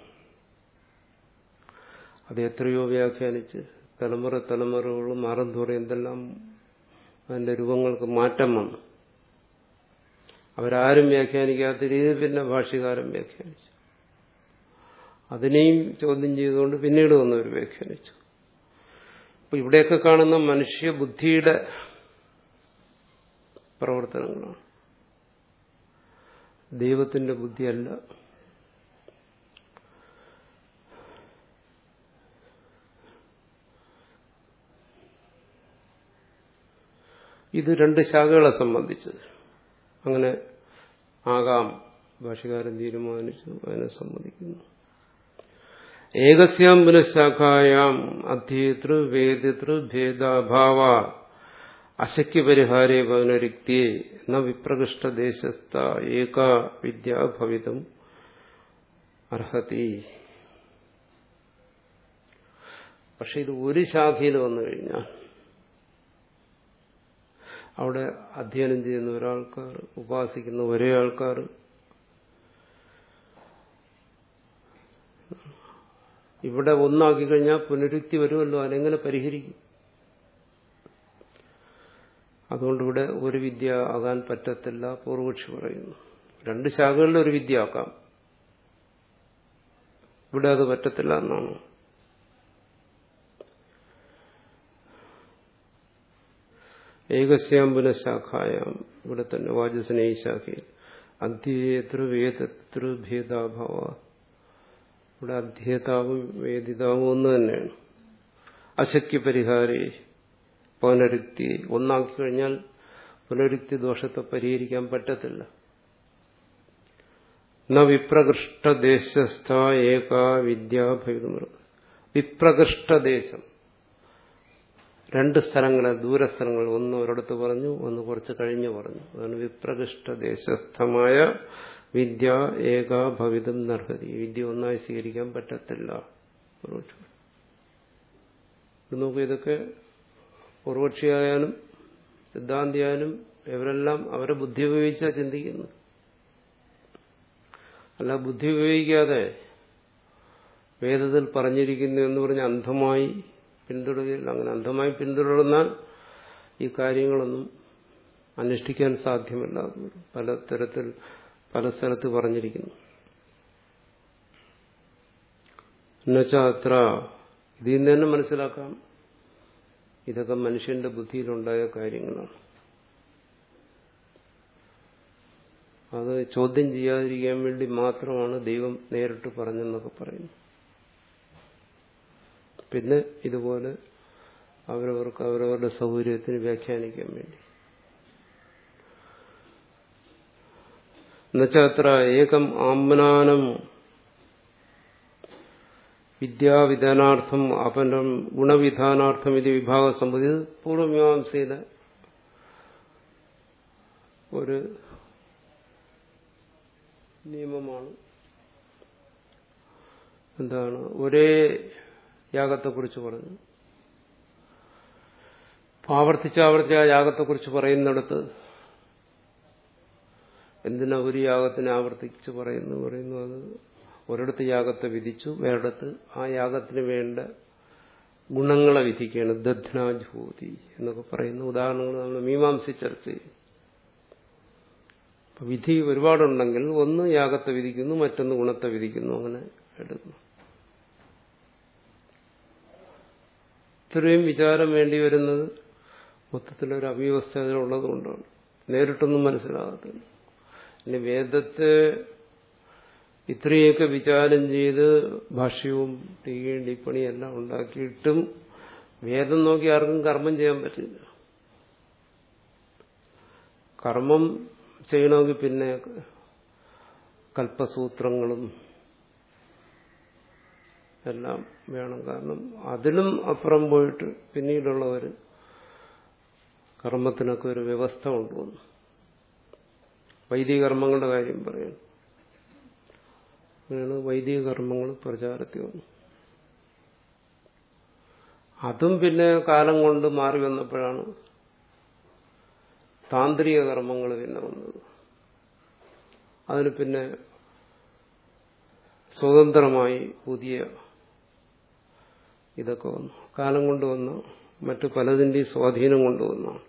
അത് എത്രയോ വ്യാഖ്യാനിച്ച് തലമുറ തലമുറകൾ മാറും തോറും എന്തെല്ലാം അതിന്റെ രൂപങ്ങൾക്ക് മാറ്റം വന്നു അവരാരും വ്യാഖ്യാനിക്കാത്ത രീതിയിൽ പിന്നെ ഭാഷ്യകാരൻ വ്യാഖ്യാനിച്ചു അതിനെയും ചോദ്യം ചെയ്തുകൊണ്ട് പിന്നീട് വന്നവർ വ്യാഖ്യാനിച്ചു അപ്പൊ ഇവിടെയൊക്കെ കാണുന്ന മനുഷ്യ ബുദ്ധിയുടെ പ്രവർത്തനങ്ങളാണ് ദൈവത്തിന്റെ ബുദ്ധിയല്ല ഇത് രണ്ട് ശാഖകളെ സംബന്ധിച്ച് അങ്ങനെ ആകാം ഭാഷകാരൻ തീരുമാനിച്ചു അതിനെ സംബന്ധിക്കുന്നു ഏകസ്യാം പുനഃശാഖായാം അധ്യേതൃ വേദിതൃ ഭേദാഭാവ അശക്യപരിഹാരേ പൗനരിക്തിയെ ന വിപ്രകൃഷ്ടദേശസ്ഥ ഏക വിദ്യ ഭവിതം അർഹതി പക്ഷെ ഇത് ഒരു ശാഖയിൽ വന്നു കഴിഞ്ഞാൽ അവിടെ അധ്യയനം ചെയ്യുന്ന ഒരാൾക്കാർ ഉപാസിക്കുന്ന ഒരേ ആൾക്കാർ ഇവിടെ ഒന്നാക്കി കഴിഞ്ഞാൽ പുനരുക്തി വരുമല്ലോ അതെങ്ങനെ പരിഹരിക്കും അതുകൊണ്ട് ഇവിടെ ഒരു വിദ്യ ആകാൻ പറ്റത്തില്ല പൂർവക്ഷി പറയുന്നു രണ്ട് ശാഖകളിൽ ഒരു വിദ്യ ആക്കാം ഇവിടെ അത് പറ്റത്തില്ല എന്നാണ് ഏകസ്യാം പുനഃശാഖായാം ഇവിടെ തന്നെ വാചസന ഈ ശാഖയിൽ അധ്യേതൃ വേദതൃ ഭേദാഭാവ ഇവിടെ അധ്യേതാവും വേദിതാവും ഒന്ന് തന്നെയാണ് അശക്യ പരിഹാരേ പുനരുക്തി ഒന്നാക്കി കഴിഞ്ഞാൽ പുനരുക്തി ദോഷത്തെ പരിഹരിക്കാൻ പറ്റത്തില്ല ന വിപ്രകൃഷ്ടദേശസ്ഥ ഏക വിദ്യാഭേദമൃഗ വിപ്രകൃഷ്ടദേശം രണ്ട് സ്ഥലങ്ങളെ ദൂരസ്ഥലങ്ങൾ ഒന്ന് ഒരിടത്ത് പറഞ്ഞു ഒന്ന് കുറച്ച് കഴിഞ്ഞ് പറഞ്ഞു അതാണ് വിപ്രകൃഷ്ടദേശസ്ഥമായ വിദ്യ ഏക ഭവിതം നർഹതി വിദ്യ ഒന്നായി സ്വീകരിക്കാൻ പറ്റത്തില്ല നോക്കൂ ഇതൊക്കെ പൂർവക്ഷിയായാലും സിദ്ധാന്തിയായാലും ഇവരെല്ലാം അവരെ ബുദ്ധി ഉപയോഗിച്ചാ ചിന്തിക്കുന്നു അല്ല ബുദ്ധി ഉപയോഗിക്കാതെ വേദത്തിൽ പറഞ്ഞിരിക്കുന്നു എന്ന് പറഞ്ഞ് അന്ധമായി പിന്തുടരുകയില്ല അങ്ങനെ അന്ധമായി പിന്തുടർന്നാൽ ഈ കാര്യങ്ങളൊന്നും അനുഷ്ഠിക്കാൻ സാധ്യമല്ല പല തരത്തിൽ പല സ്ഥലത്ത് പറഞ്ഞിരിക്കുന്നു എന്നുവെച്ചാൽ അത്ര ഇതിൽ നിന്ന് തന്നെ മനസ്സിലാക്കാം ഇതൊക്കെ മനുഷ്യന്റെ ബുദ്ധിയിലുണ്ടായ കാര്യങ്ങളാണ് അത് ചോദ്യം ചെയ്യാതിരിക്കാൻ വേണ്ടി മാത്രമാണ് ദൈവം നേരിട്ട് പറഞ്ഞെന്നൊക്കെ പറയുന്നു പിന്നെ ഇതുപോലെ അവരവർക്ക് അവരവരുടെ സൗകര്യത്തിന് വ്യാഖ്യാനിക്കാൻ വേണ്ടി എന്നുവെച്ചാൽ അത്ര ഏകം ആംബനാനം വിദ്യാവിധാനാർത്ഥം അപനം ഗുണവിധാനാർത്ഥം ഇത് വിഭാഗം സംബന്ധിച്ച് പൂർവമീമാംസയിലെ ഒരു നിയമമാണ് എന്താണ് ഒരേ യാഗത്തെക്കുറിച്ച് പറഞ്ഞു ആവർത്തിച്ച് ആവർത്തിച്ച് ആ യാഗത്തെക്കുറിച്ച് പറയുന്നിടത്ത് എന്തിനാ ഒരു യാഗത്തിനെ ആവർത്തിച്ച് പറയുന്നു പറയുന്നു അത് ഒരിടത്ത് യാഗത്തെ വിധിച്ചു വേറിടത്ത് ആ യാഗത്തിന് വേണ്ട ഗുണങ്ങളെ വിധിക്കുകയാണ് ദധ്നാജൂതി എന്നൊക്കെ പറയുന്ന ഉദാഹരണങ്ങൾ നമ്മൾ മീമാംസി ചർച്ച ചെയ്യും വിധി ഒരുപാടുണ്ടെങ്കിൽ ഒന്ന് യാഗത്തെ വിധിക്കുന്നു മറ്റൊന്ന് ഗുണത്തെ വിധിക്കുന്നു അങ്ങനെ എടുക്കുന്നു ഇത്രയും വിചാരം വേണ്ടി വരുന്നത് മൊത്തത്തിലൊരു അവ്യവസ്ഥ അതിലുള്ളത് കൊണ്ടാണ് നേരിട്ടൊന്നും മനസ്സിലാകത്തില്ല ഇനി വേദത്തെ ഇത്രയൊക്കെ വിചാരം ചെയ്ത് ഭാഷ്യവും ടീകയും ടിപ്പണിയും എല്ലാം ഉണ്ടാക്കിയിട്ടും വേദം നോക്കി ആർക്കും കർമ്മം ചെയ്യാൻ പറ്റില്ല കർമ്മം ചെയ്യണമെങ്കിൽ പിന്നെ കൽപ്പസൂത്രങ്ങളും എല്ലാം വേണം കാരണം അതിലും അപ്പുറം പോയിട്ട് പിന്നീടുള്ളവർ കർമ്മത്തിനൊക്കെ ഒരു വ്യവസ്ഥ കൊണ്ടുവന്നു വൈദിക കർമ്മങ്ങളുടെ കാര്യം പറയുന്നു അങ്ങനെയാണ് വൈദിക കർമ്മങ്ങൾ പ്രചാരത്തിൽ വന്നു അതും പിന്നെ കാലം കൊണ്ട് മാറി വന്നപ്പോഴാണ് താന്ത്രിക കർമ്മങ്ങൾ പിന്നെ വന്നത് അതിന് പിന്നെ സ്വതന്ത്രമായി പുതിയ ഇതൊക്കെ വന്നു കാലം കൊണ്ടുവന്ന മറ്റു പലതിൻ്റെയും സ്വാധീനം കൊണ്ടുവന്നാണ്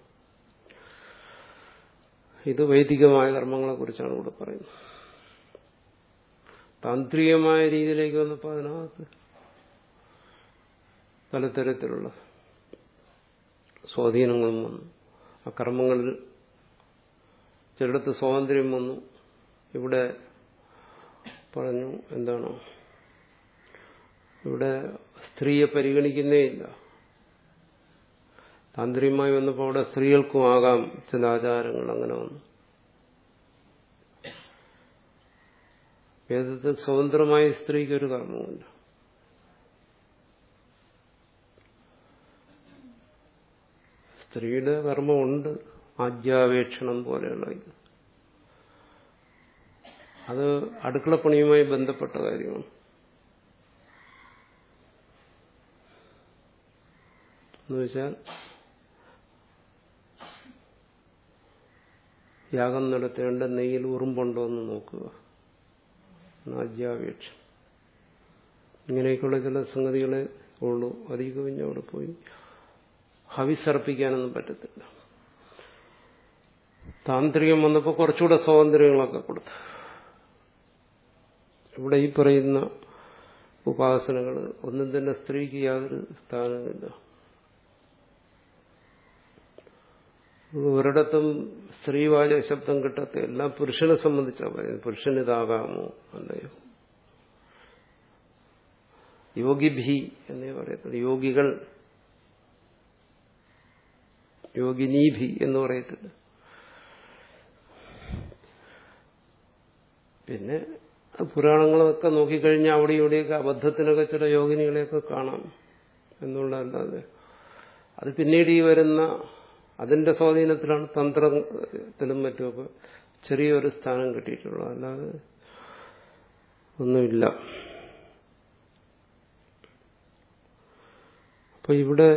ഇത് വൈദികമായ കർമ്മങ്ങളെ കുറിച്ചാണ് ഇവിടെ പറയുന്നത് താന്ത്രികമായ രീതിയിലേക്ക് വന്നപ്പോൾ അതിനകത്ത് പലതരത്തിലുള്ള സ്വാധീനങ്ങളും വന്നു ആ കർമ്മങ്ങളിൽ ചിലടത്ത് സ്വാതന്ത്ര്യം വന്നു ഇവിടെ പറഞ്ഞു എന്താണ് ഇവിടെ സ്ത്രീയെ പരിഗണിക്കുന്നേ ഇല്ല താന്ത്രികമായി വന്നപ്പോൾ അവിടെ സ്ത്രീകൾക്കും ആകാം ചില ആചാരങ്ങൾ അങ്ങനെ വന്നു വേദത്തിൽ സ്വതന്ത്രമായ സ്ത്രീക്ക് ഒരു കർമ്മമില്ല സ്ത്രീയുടെ കർമ്മമുണ്ട് ആജ്യാവേക്ഷണം പോലെയുള്ള ഇത് അത് അടുക്കളപ്പണിയുമായി ബന്ധപ്പെട്ട കാര്യമാണ് എന്നുവെച്ചാൽ യാഗം നടത്തേണ്ട നെയ്യിൽ ഉറുമ്പുണ്ടോ എന്ന് നോക്കുക ആജ്യാപേക്ഷ ഇങ്ങനെയൊക്കെയുള്ള ചില സംഗതികളെ ഉള്ളൂ അധികം കഴിഞ്ഞ് അവിടെ പോയി ഹവിസർപ്പിക്കാനൊന്നും പറ്റത്തില്ല താന്ത്രികം വന്നപ്പോൾ കുറച്ചുകൂടെ സ്വാതന്ത്ര്യങ്ങളൊക്കെ കൊടുത്തു ഇവിടെ ഈ പറയുന്ന ഉപാസനകൾ ഒന്നും തന്നെ സ്ത്രീക്ക് യാതൊരു സ്ഥാനമില്ല ഒരിടത്തും സ്ത്രീവാച ശബ്ദം കിട്ടത്തെ എല്ലാം പുരുഷനെ സംബന്ധിച്ചാണ് പറയുന്നത് പുരുഷന് ഇതാകാമോ അല്ലയോ യോഗിഭി എന്നേ പറയത്തുള്ളൂ യോഗികൾ യോഗിനീഭി എന്ന് പറയത്തില്ല പിന്നെ പുരാണങ്ങളൊക്കെ നോക്കിക്കഴിഞ്ഞാൽ അവിടെ ഇവിടെയൊക്കെ അബദ്ധത്തിനൊക്കെ ചില യോഗിനികളെയൊക്കെ കാണാം എന്നുള്ളതല്ലാതെ അത് പിന്നീട് ഈ വരുന്ന അതിന്റെ സ്വാധീനത്തിലാണ് തന്ത്രത്തിലും മറ്റുമൊക്കെ ചെറിയൊരു സ്ഥാനം കിട്ടിയിട്ടുള്ളത് അല്ലാതെ ഒന്നുമില്ല അപ്പൊ ഇവിടെ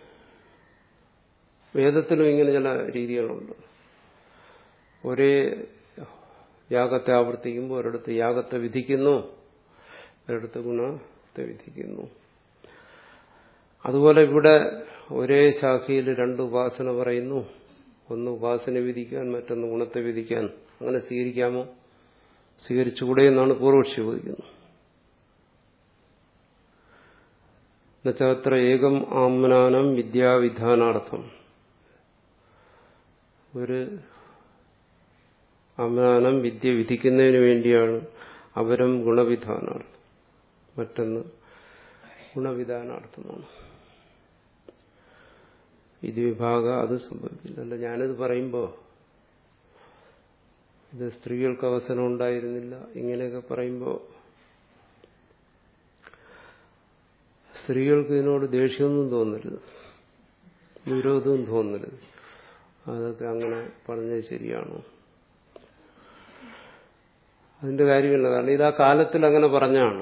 വേദത്തിലും ഇങ്ങനെ ചില രീതികളുണ്ട് ഒരേ യാഗത്തെ ആവർത്തിക്കുമ്പോൾ ഒരിടത്ത് യാഗത്തെ വിധിക്കുന്നു ഒരിടത്ത് ഗുണത്തെ വിധിക്കുന്നു അതുപോലെ ഇവിടെ ഒരേ ശാഖയിൽ രണ്ട് ഉപാസന പറയുന്നു ഒന്ന് ഉപാസന വിധിക്കാൻ മറ്റൊന്ന് ഗുണത്തെ വിധിക്കാൻ അങ്ങനെ സ്വീകരിക്കാമോ സ്വീകരിച്ചുകൂടെ എന്നാണ് പൂർവക്ഷി ചോദിക്കുന്നത് എന്നുവെച്ചാൽ ഏകം ആമ്നാനം വിദ്യാവിധാനാർത്ഥം ഒരു ആമ്നാനം വിദ്യ വിധിക്കുന്നതിന് വേണ്ടിയാണ് അവരം ഗുണവിധാനാർത്ഥം മറ്റൊന്ന് ഗുണവിധാനാർത്ഥമാണ് ഇത് വിഭാഗ അത് സംഭവിക്കില്ല അല്ല ഞാനിത് പറയുമ്പോൾ ഇത് സ്ത്രീകൾക്ക് അവസരം ഉണ്ടായിരുന്നില്ല ഇങ്ങനെയൊക്കെ പറയുമ്പോൾ സ്ത്രീകൾക്ക് ഇതിനോട് ദേഷ്യമൊന്നും തോന്നരുത് വിരോധവും തോന്നരുത് അതൊക്കെ അങ്ങനെ പറഞ്ഞത് ശരിയാണോ അതിന്റെ കാര്യമില്ല കാരണം ഇത് ആ കാലത്തിൽ അങ്ങനെ പറഞ്ഞാണ്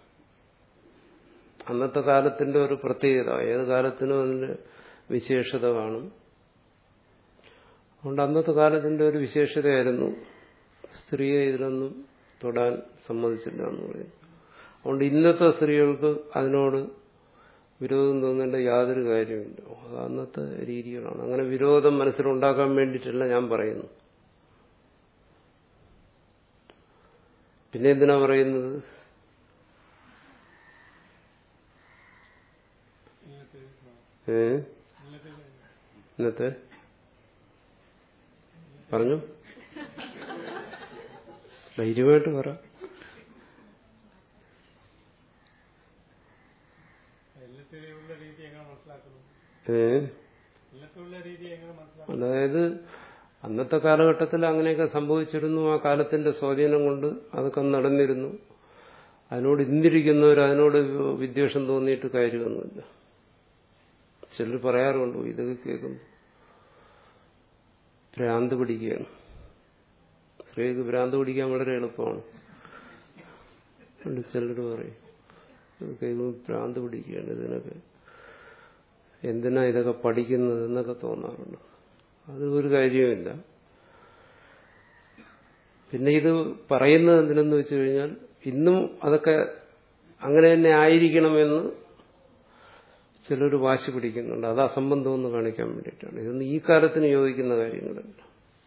അന്നത്തെ കാലത്തിന്റെ ഒരു പ്രത്യേകത ഏത് കാലത്തിനും അതിന്റെ വിശേഷത കാണും അതുകൊണ്ട് അന്നത്തെ കാലത്തിന്റെ ഒരു വിശേഷതയായിരുന്നു സ്ത്രീയെ ഇതിലൊന്നും തൊടാൻ സമ്മതിച്ചില്ല എന്ന് പറയും അതുകൊണ്ട് ഇന്നത്തെ സ്ത്രീകൾക്ക് അതിനോട് വിരോധം തോന്നേണ്ട യാതൊരു കാര്യമില്ല അത് അന്നത്തെ രീതികളാണ് അങ്ങനെ വിരോധം മനസ്സിലുണ്ടാക്കാൻ വേണ്ടിയിട്ടല്ല ഞാൻ പറയുന്നു പിന്നെ എന്തിനാ പറയുന്നത് ഏ ഇന്നത്തെ പറഞ്ഞു ധൈര്യമായിട്ട് പറ ഏ അതായത് അന്നത്തെ കാലഘട്ടത്തിൽ അങ്ങനെയൊക്കെ സംഭവിച്ചിരുന്നു ആ കാലത്തിന്റെ സ്വാധീനം കൊണ്ട് അതൊക്കെ നടന്നിരുന്നു അതിനോട് ഇന്നിരിക്കുന്നവർ അതിനോട് വിദ്വേഷം തോന്നിയിട്ട് കാര്യമൊന്നുമില്ല ചിലർ പറയാറുണ്ട് ഇതൊക്കെ കേൾക്കുമ്പോൾ ഭ്രാന്ത് പിടിക്കുകയാണ് സ്ത്രീക്ക് ഭ്രാന്ത് പിടിക്കാൻ വളരെ എളുപ്പമാണ് ചിലർ പറയും ഇത് കേൾക്കുമ്പോൾ ഭ്രാന്ത് പിടിക്കുകയാണ് ഇതിനൊക്കെ എന്തിനാ ഇതൊക്കെ പഠിക്കുന്നത് എന്നൊക്കെ തോന്നാറുണ്ട് അത് ഒരു കാര്യവുമില്ല പിന്നെ ഇത് പറയുന്നത് എന്തിനെന്ന് വെച്ച് കഴിഞ്ഞാൽ ഇന്നും അതൊക്കെ അങ്ങനെ തന്നെ ആയിരിക്കണമെന്ന് ചിലർ വാശി പിടിക്കുന്നുണ്ട് അത് അസംബന്ധം എന്ന് കാണിക്കാൻ വേണ്ടിയിട്ടാണ് ഇതൊന്നും ഈ കാലത്തിന് യോജിക്കുന്ന കാര്യങ്ങളല്ല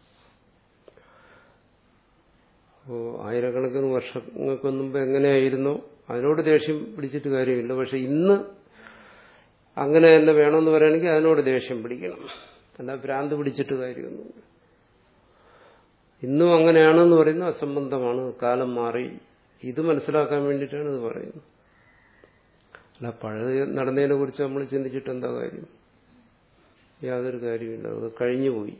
അപ്പോ ആയിരക്കണക്കിന് വർഷങ്ങൾക്ക് മുമ്പ് എങ്ങനെയായിരുന്നോ അതിനോട് ദേഷ്യം പിടിച്ചിട്ട് കാര്യമില്ല പക്ഷെ ഇന്ന് അങ്ങനെ തന്നെ വേണമെന്ന് പറയുകയാണെങ്കിൽ അതിനോട് ദേഷ്യം പിടിക്കണം അല്ല ഭ്രാന്ത് പിടിച്ചിട്ട് കാര്യമൊന്നുമില്ല ഇന്നും അങ്ങനെയാണെന്ന് പറയുന്നത് അസംബന്ധമാണ് കാലം മാറി ഇത് മനസ്സിലാക്കാൻ വേണ്ടിയിട്ടാണ് ഇത് പറയുന്നത് അല്ല പഴയ നടന്നതിനെ കുറിച്ച് നമ്മൾ ചിന്തിച്ചിട്ട് എന്താ കാര്യം യാതൊരു കാര്യമില്ല അത് കഴിഞ്ഞുപോയി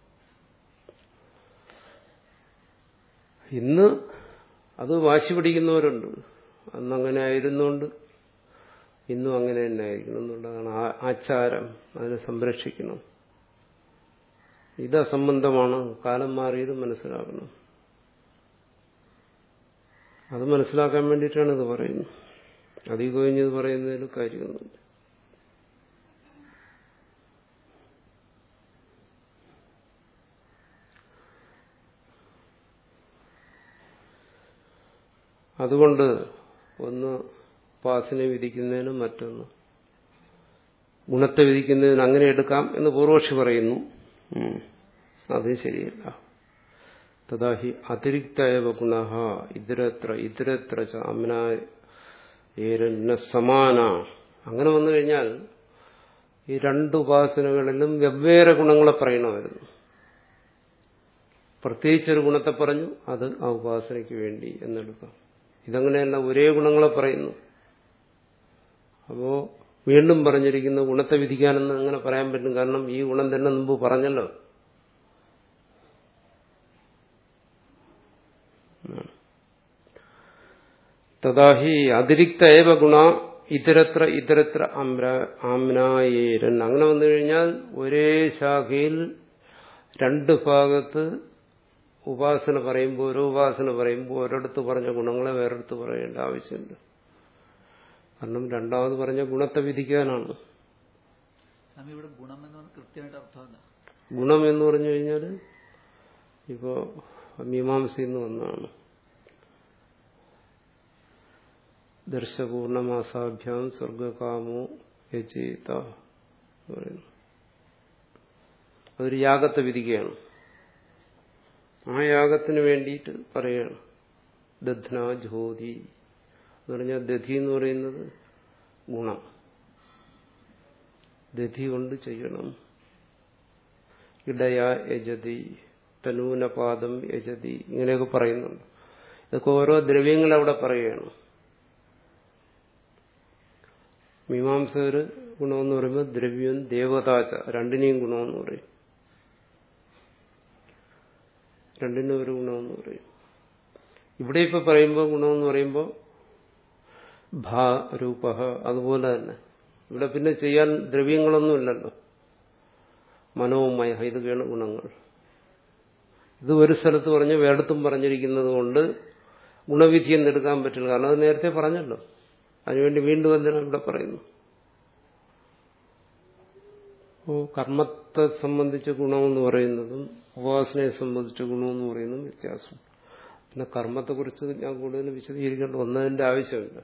ഇന്ന് അത് വാശി പിടിക്കുന്നവരുണ്ട് അന്നങ്ങനെ ആയിരുന്നുകൊണ്ട് ഇന്നും അങ്ങനെ തന്നെ ആയിരിക്കണം എന്നുള്ളതാണ് ആചാരം അതിനെ സംരക്ഷിക്കണം ഇത് അസംബന്ധമാണ് കാലം മാറിയത് മനസ്സിലാക്കണം അത് മനസ്സിലാക്കാൻ വേണ്ടിയിട്ടാണ് ഇത് പറയുന്നത് അതി കൊഴിഞ്ഞത് പറയുന്നതിൽ കാര്യമൊന്നുമില്ല അതുകൊണ്ട് ഒന്ന് പാസിനെ വിധിക്കുന്നതിനും മറ്റൊന്ന് ഗുണത്തെ വിധിക്കുന്നതിന് അങ്ങനെ എടുക്കാം എന്ന് പൂർവക്ഷി പറയുന്നു അത് ശരിയല്ല തഥാഹി അതിരിക്തയവ ഗുണ ഇതരത്ര ഇതരത്ര അമന സമാന അങ്ങനെ വന്നു കഴിഞ്ഞാൽ ഈ രണ്ട് ഉപാസനകളിലും വെവ്വേറെ ഗുണങ്ങളെ പറയണമായിരുന്നു പ്രത്യേകിച്ചൊരു ഗുണത്തെ പറഞ്ഞു അത് ആ ഉപാസനയ്ക്ക് വേണ്ടി എന്നെടുക്കാം ഇതങ്ങനെയല്ല ഒരേ ഗുണങ്ങളെ പറയുന്നു അപ്പോ വീണ്ടും പറഞ്ഞിരിക്കുന്ന ഗുണത്തെ വിധിക്കാനെന്ന് അങ്ങനെ പറയാൻ പറ്റും കാരണം ഈ ഗുണം തന്നെ മുമ്പ് പറഞ്ഞല്ലോ തഥാഹി അതിരിക്ത ഏവ ഗുണ ഇതരത്ര ഇതരത്ര ആംനായേരൻ അങ്ങനെ വന്നു കഴിഞ്ഞാൽ ഒരേ ശാഖയിൽ രണ്ട് ഭാഗത്ത് ഉപാസന പറയുമ്പോൾ ഓരോ ഉപാസന പറയുമ്പോൾ ഒരിടത്ത് പറഞ്ഞ ഗുണങ്ങളെ വേറെടുത്ത് പറയേണ്ട ആവശ്യമുണ്ട് കാരണം രണ്ടാമത് പറഞ്ഞ ഗുണത്തെ വിധിക്കാനാണ് സ്വാമി ഇവിടെ ഗുണം എന്ന് പറഞ്ഞാൽ കൃത്യമായിട്ട് അർത്ഥം എന്താ ഗുണം എന്ന് പറഞ്ഞു കഴിഞ്ഞാൽ ഇപ്പോ മീമാംസയിൽ നിന്ന് വന്നതാണ് ദർശപൂർണമാസാഭ്യാം സ്വർഗകാമോ യചേത പറയുന്നു അതൊരു യാഗത്തെ വിധിക്കുകയാണ് ആ യാഗത്തിന് വേണ്ടിയിട്ട് പറയുകയാണ് ദധ്ന ജ്യോതി എന്ന് പറഞ്ഞാൽ ദധി എന്ന് പറയുന്നത് ഗുണം ദധി കൊണ്ട് ചെയ്യണം ഇടയ യജതി തനൂനപാദം യജതി ഇങ്ങനെയൊക്കെ പറയുന്നുണ്ട് ഇതൊക്കെ ഓരോ ദ്രവ്യങ്ങൾ അവിടെ പറയുകയാണ് മീമാംസകര് ഗുണമെന്ന് പറയുമ്പോൾ ദ്രവ്യം ദേവതാച രണ്ടിനെയും ഗുണമെന്ന് പറയും രണ്ടിനും ഒരു ഗുണമെന്ന് പറയും ഇവിടെ ഇപ്പൊ പറയുമ്പോൾ ഗുണമെന്ന് പറയുമ്പോൾ ഭാ രൂപ അതുപോലെ തന്നെ ഇവിടെ പിന്നെ ചെയ്യാൻ ദ്രവ്യങ്ങളൊന്നുമില്ലല്ലോ മനോമയ ഇതൊക്കെയാണ് ഗുണങ്ങൾ ഇത് ഒരു സ്ഥലത്ത് പറഞ്ഞ് വേടത്തും പറഞ്ഞിരിക്കുന്നത് കൊണ്ട് ഗുണവിധി എന്നെടുക്കാൻ പറ്റില്ല കാരണം അത് നേരത്തെ പറഞ്ഞല്ലോ അതിനുവേണ്ടി വീണ്ടും എന്തിനാണ് ഇവിടെ പറയുന്നു ഓ കർമ്മത്തെ സംബന്ധിച്ച ഗുണമെന്ന് പറയുന്നതും ഉപാസനയെ സംബന്ധിച്ച ഗുണമെന്ന് പറയുന്നതും വ്യത്യാസം പിന്നെ കർമ്മത്തെക്കുറിച്ച് ഞാൻ കൂടുതൽ വിശദീകരിക്കേണ്ട ഒന്നതിന്റെ ആവശ്യമില്ല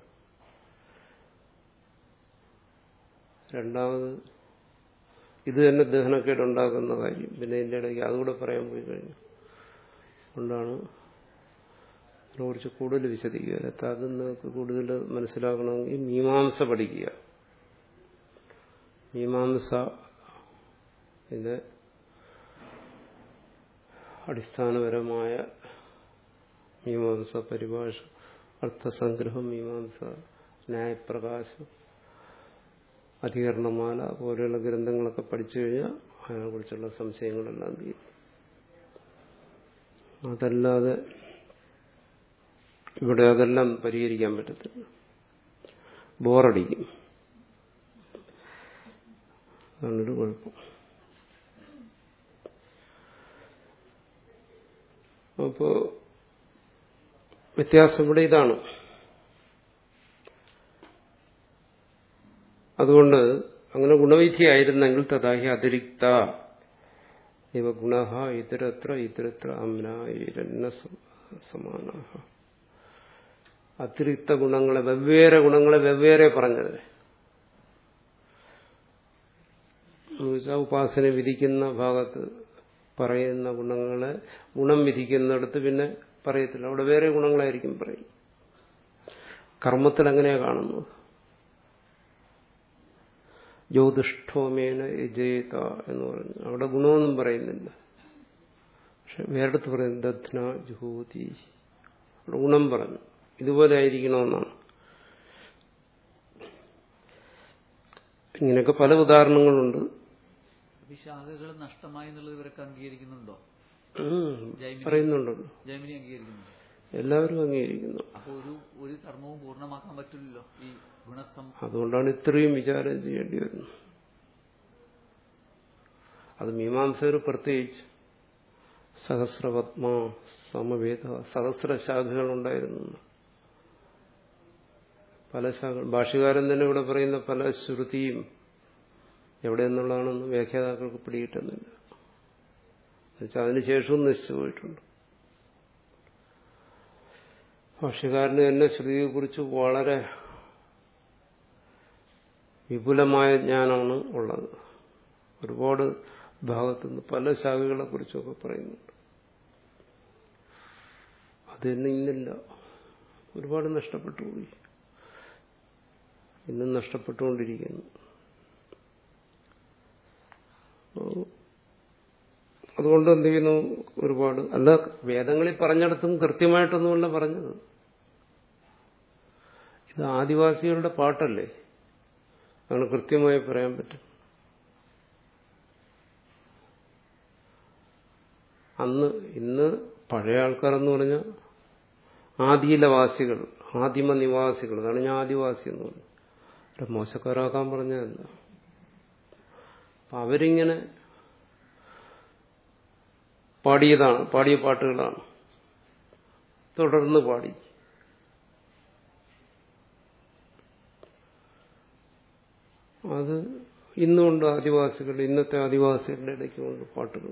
രണ്ടാമത് ഇത് തന്നെ ദഹനക്കേട് ഉണ്ടാക്കുന്ന കാര്യം പിന്നെ ഇതിന്റെ ഇടയ്ക്ക് അതുകൂടെ പറയാൻ പോയി കഴിഞ്ഞു കൊണ്ടാണ് അതിനെക്കുറിച്ച് കൂടുതൽ വിശദീകരിക്കുക അത് നിങ്ങൾക്ക് കൂടുതൽ മനസ്സിലാക്കണമെങ്കിൽ മീമാംസ പഠിക്കുക മീമാംസ ഇത് അടിസ്ഥാനപരമായ മീമാംസ പരിഭാഷ അർത്ഥസംഗ്രഹം മീമാംസ ന്യായപ്രകാശം അധികരണമാല പോലെയുള്ള ഗ്രന്ഥങ്ങളൊക്കെ പഠിച്ചു കഴിഞ്ഞാൽ അതിനെക്കുറിച്ചുള്ള സംശയങ്ങളെല്ലാം തീരും അതല്ലാതെ ഇവിടെ അതെല്ലാം പരിഹരിക്കാൻ പറ്റത്തില്ല ബോറടിക്കും അതാണൊരു കുഴപ്പം അപ്പോ വ്യത്യാസം ഇവിടെ ഇതാണ് അതുകൊണ്ട് അങ്ങനെ ഗുണവിധിയായിരുന്നെങ്കിൽ തഥാഹി അതിരിക്ത ഇവ ഗുണ ഇതരത്ര ഇതരത്ര അമ്ന സമാന അതിരിക്ത ഗുണങ്ങളെ വെവ്വേറെ ഗുണങ്ങളെ വെവ്വേറെ പറഞ്ഞത് എന്നുവെച്ചാൽ ഉപാസന വിധിക്കുന്ന ഭാഗത്ത് പറയുന്ന ഗുണങ്ങളെ ഗുണം വിധിക്കുന്നിടത്ത് പിന്നെ പറയത്തില്ല അവിടെ വേറെ ഗുണങ്ങളായിരിക്കും പറയും കർമ്മത്തിൽ അങ്ങനെയാ കാണുന്നത് ജ്യോതിഷ്ഠോമേന യജേത എന്ന് പറഞ്ഞു അവിടെ ഗുണമൊന്നും പറയുന്നില്ല പക്ഷെ വേറെടുത്ത് പറയുന്നു ദധ്ന ജുഹൂതി അവിടെ ഗുണം പറഞ്ഞു ഇതുപോലെ ആയിരിക്കണമെന്നാണ് ഇങ്ങനെയൊക്കെ പല ഉദാഹരണങ്ങളുണ്ട് ഈ ശാഖകൾ നഷ്ടമായി എന്നുള്ളത് ഇവരൊക്കെ അംഗീകരിക്കുന്നുണ്ടോ ഉം, പറയുന്നുണ്ടല്ലോ ജൈമിനി അംഗീകരിക്കുന്നുണ്ടോ എല്ലാവരും അംഗീകരിക്കുന്നു അപ്പൊ ഒരു ഒരു കർമ്മവും പൂർണ്ണമാക്കാൻ പറ്റില്ലല്ലോ ഈ ഗുണസം അതുകൊണ്ടാണ് ഇത്രയും വിചാരം ചെയ്യേണ്ടി വരുന്നത് അത് മീമാംസകർ പ്രത്യേകിച്ച് സഹസ്രപത്മ സമവേദ സഹസ്ര ശാഖകൾ ഉണ്ടായിരുന്നു പല ശാഖകൾ ഭാഷകാരൻ തന്നെ ഇവിടെ പറയുന്ന പല ശ്രുതിയും എവിടെ നിന്നുള്ളതാണെന്ന് വ്യാഖ്യാതാക്കൾക്ക് പിടികിട്ടുന്നില്ല എന്നുവെച്ചാൽ അതിനുശേഷവും നശിച്ചു പോയിട്ടുണ്ട് ഭാഷകാരന് തന്നെ ശ്രുതിയെക്കുറിച്ച് വളരെ വിപുലമായ ജ്ഞാനമാണ് ഉള്ളത് ഒരുപാട് ഭാഗത്തുനിന്ന് പല ശാഖകളെ കുറിച്ചൊക്കെ പറയുന്നുണ്ട് അത് തന്നെ ഇന്നില്ല ഒരുപാട് നഷ്ടപ്പെട്ടു പോയി ഇന്നും നഷ്ടപ്പെട്ടുകൊണ്ടിരിക്കുന്നു അപ്പോ അതുകൊണ്ട് എന്ത് ചെയ്യുന്നു ഒരുപാട് അല്ല വേദങ്ങളിൽ പറഞ്ഞിടത്തും കൃത്യമായിട്ടൊന്നുമല്ല പറഞ്ഞത് ഇത് ആദിവാസികളുടെ പാട്ടല്ലേ അങ്ങനെ കൃത്യമായി പറയാൻ പറ്റും അന്ന് ഇന്ന് പഴയ ആൾക്കാരെന്ന് പറഞ്ഞാൽ ആദിയിലവാസികൾ ആദിമ നിവാസികൾ അതാണ് ഞാൻ ആദിവാസി എന്ന് പറഞ്ഞത് ഒരു മോശക്കാരാക്കാൻ പറഞ്ഞതല്ല അപ്പൊ അവരിങ്ങനെ പാടിയതാണ് പാടിയ പാട്ടുകളാണ് തുടർന്ന് പാടി അത് ഇന്നുകൊണ്ട് ആദിവാസികൾ ഇന്നത്തെ ആദിവാസികളുടെ ഇടയ്ക്ക് കൊണ്ട് പാട്ടുകൾ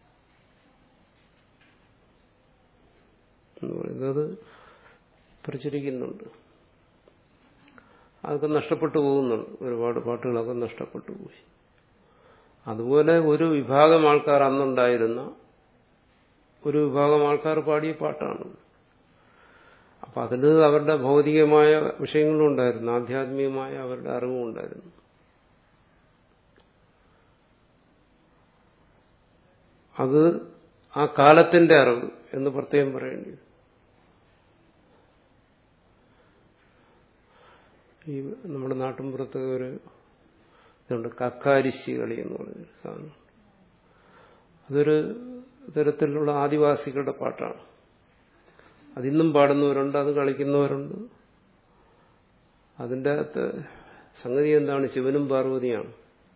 എന്ന് പറയുന്നത് പ്രചരിക്കുന്നുണ്ട് അതൊക്കെ നഷ്ടപ്പെട്ടു പോകുന്നുണ്ട് ഒരുപാട് പാട്ടുകളൊക്കെ നഷ്ടപ്പെട്ടു പോയി അതുപോലെ ഒരു വിഭാഗം ആൾക്കാർ അന്നുണ്ടായിരുന്ന ഒരു വിഭാഗം ആൾക്കാർ പാടിയ പാട്ടാണ് അപ്പൊ അതിൽ അവരുടെ ഭൗതികമായ വിഷയങ്ങളും ഉണ്ടായിരുന്നു ആധ്യാത്മികമായ അവരുടെ അറിവും ഉണ്ടായിരുന്നു അത് ആ കാലത്തിന്റെ അറിവ് എന്ന് പ്രത്യേകം പറയേണ്ടി വരും. ഈ നമ്മുടെ നാട്ടിൻപുറത്ത് ഒരു ഇതുണ്ട് കക്കാരിശി കളി എന്ന് പറഞ്ഞൊരു സാധനം അതൊരു തരത്തിലുള്ള ആദിവാസികളുടെ പാട്ടാണ് അതിന്നും പാടുന്നവരുണ്ട് അത് കളിക്കുന്നവരുണ്ട് അതിൻ്റെ അകത്ത് സംഗതി എന്താണ് ശിവനും പാർവതിയാണ്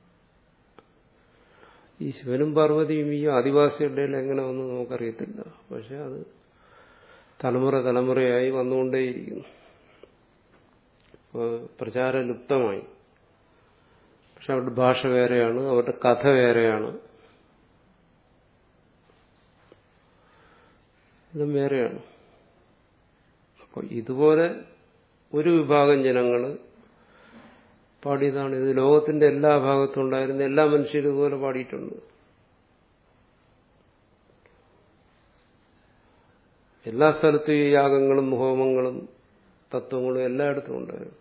ഈ ശിവനും പാർവതിയും ഈ ആദിവാസികളുടെ ഇടയിൽ എങ്ങനെ വന്നു നമുക്കറിയത്തില്ല പക്ഷെ അത് തലമുറ തലമുറയായി വന്നുകൊണ്ടേയിരിക്കുന്നു ഇപ്പോൾ പ്രചാരലുപ്തമായി പക്ഷെ അവരുടെ ഭാഷ വേറെയാണ് അവരുടെ കഥ വേറെയാണ് ഇതും വേറെയാണ് അപ്പോൾ ഇതുപോലെ ഒരു വിഭാഗം ജനങ്ങൾ പാടിയതാണ് ഇത് ലോകത്തിന്റെ എല്ലാ ഭാഗത്തും ഉണ്ടായിരുന്ന എല്ലാ മനുഷ്യരും ഇതുപോലെ പാടിയിട്ടുണ്ട് എല്ലാ സ്ഥലത്തും ഈ യാഗങ്ങളും ഹോമങ്ങളും തത്വങ്ങളും എല്ലായിടത്തും ഉണ്ടായിരുന്നു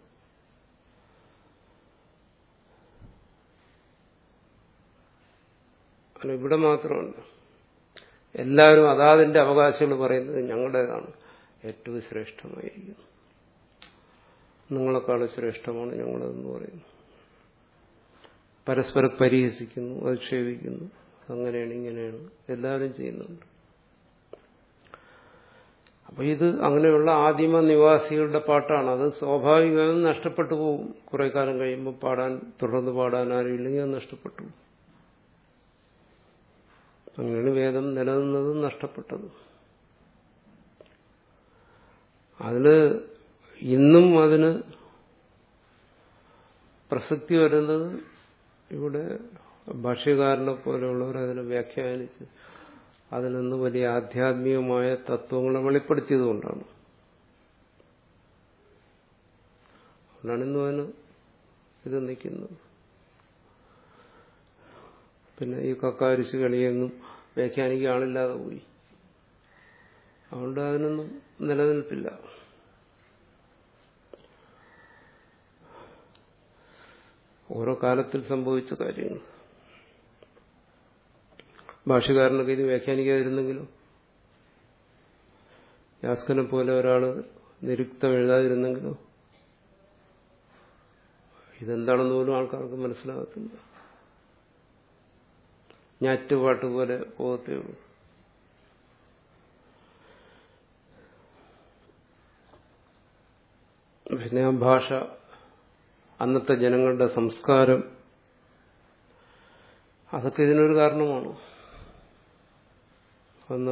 അല്ല ഇവിടെ മാത്രമല്ല എല്ലാവരും അതാതിന്റെ അവകാശങ്ങൾ പറയുന്നത് ഞങ്ങളുടേതാണ് ഏറ്റവും ശ്രേഷ്ഠമായിരിക്കുന്നു നിങ്ങളെക്കാൾ ശ്രേഷ്ഠമാണ് ഞങ്ങളതെന്ന് പറയുന്നു പരസ്പരം പരിഹസിക്കുന്നു അധിക്ഷേപിക്കുന്നു അങ്ങനെയാണ് ഇങ്ങനെയാണ് എല്ലാവരും ചെയ്യുന്നുണ്ട് അപ്പൊ അപ്പൊ ഇത് അങ്ങനെയുള്ള ആദിമ നിവാസികളുടെ പാട്ടാണ് അത് സ്വാഭാവികമായും നഷ്ടപ്പെട്ടു പോകും കുറെ കാലം കഴിയുമ്പോൾ പാടാൻ തുടർന്ന് പാടാൻ ആരും ഇല്ലെങ്കിൽ അത് നഷ്ടപ്പെട്ടു പോകും. അങ്ങനെയാണ് വേദം നിലനിന്നതും നഷ്ടപ്പെട്ടതും അതില് ഇന്നും അതിന് പ്രസക്തി വരുന്നത് ഇവിടെ ഭാഷ്യകാരനെ പോലെയുള്ളവർ അതിനെ വ്യാഖ്യാനിച്ച് അതിൽ നിന്ന് വലിയ ആധ്യാത്മികമായ തത്വങ്ങളെ വെളിപ്പെടുത്തിയതുകൊണ്ടാണ് അതുകൊണ്ടാണ് ഇന്നും അതിന് ഇത് നിൽക്കുന്നത് പിന്നെ ഈ കക്കാരിശ് കളിയൊന്നും വ്യാഖ്യാനിക്കാൻ ആളില്ലാതെ പോയി അതുകൊണ്ട് അതിനൊന്നും നിലനിൽപ്പില്ല ഓരോ കാലത്തിൽ സംഭവിച്ച കാര്യങ്ങൾ ഭാഷകാരനൊക്കെ ഇത് വ്യാഖ്യാനിക്കാതിരുന്നെങ്കിലും യാസ്കനെ പോലെ ഒരാള് നിരുക്തം എഴുതാതിരുന്നെങ്കിലോ ഇതെന്താണെന്ന് പോലും ആൾക്കാർക്ക് മനസ്സിലാകത്തില്ല ഞാറ്റുപാട്ട് പോലെ പോകത്തേ ഉള്ളൂ പിന്നെ ആ ഭാഷ അന്നത്തെ ജനങ്ങളുടെ സംസ്കാരം അതൊക്കെ ഇതിനൊരു കാരണമാണ് അന്ന്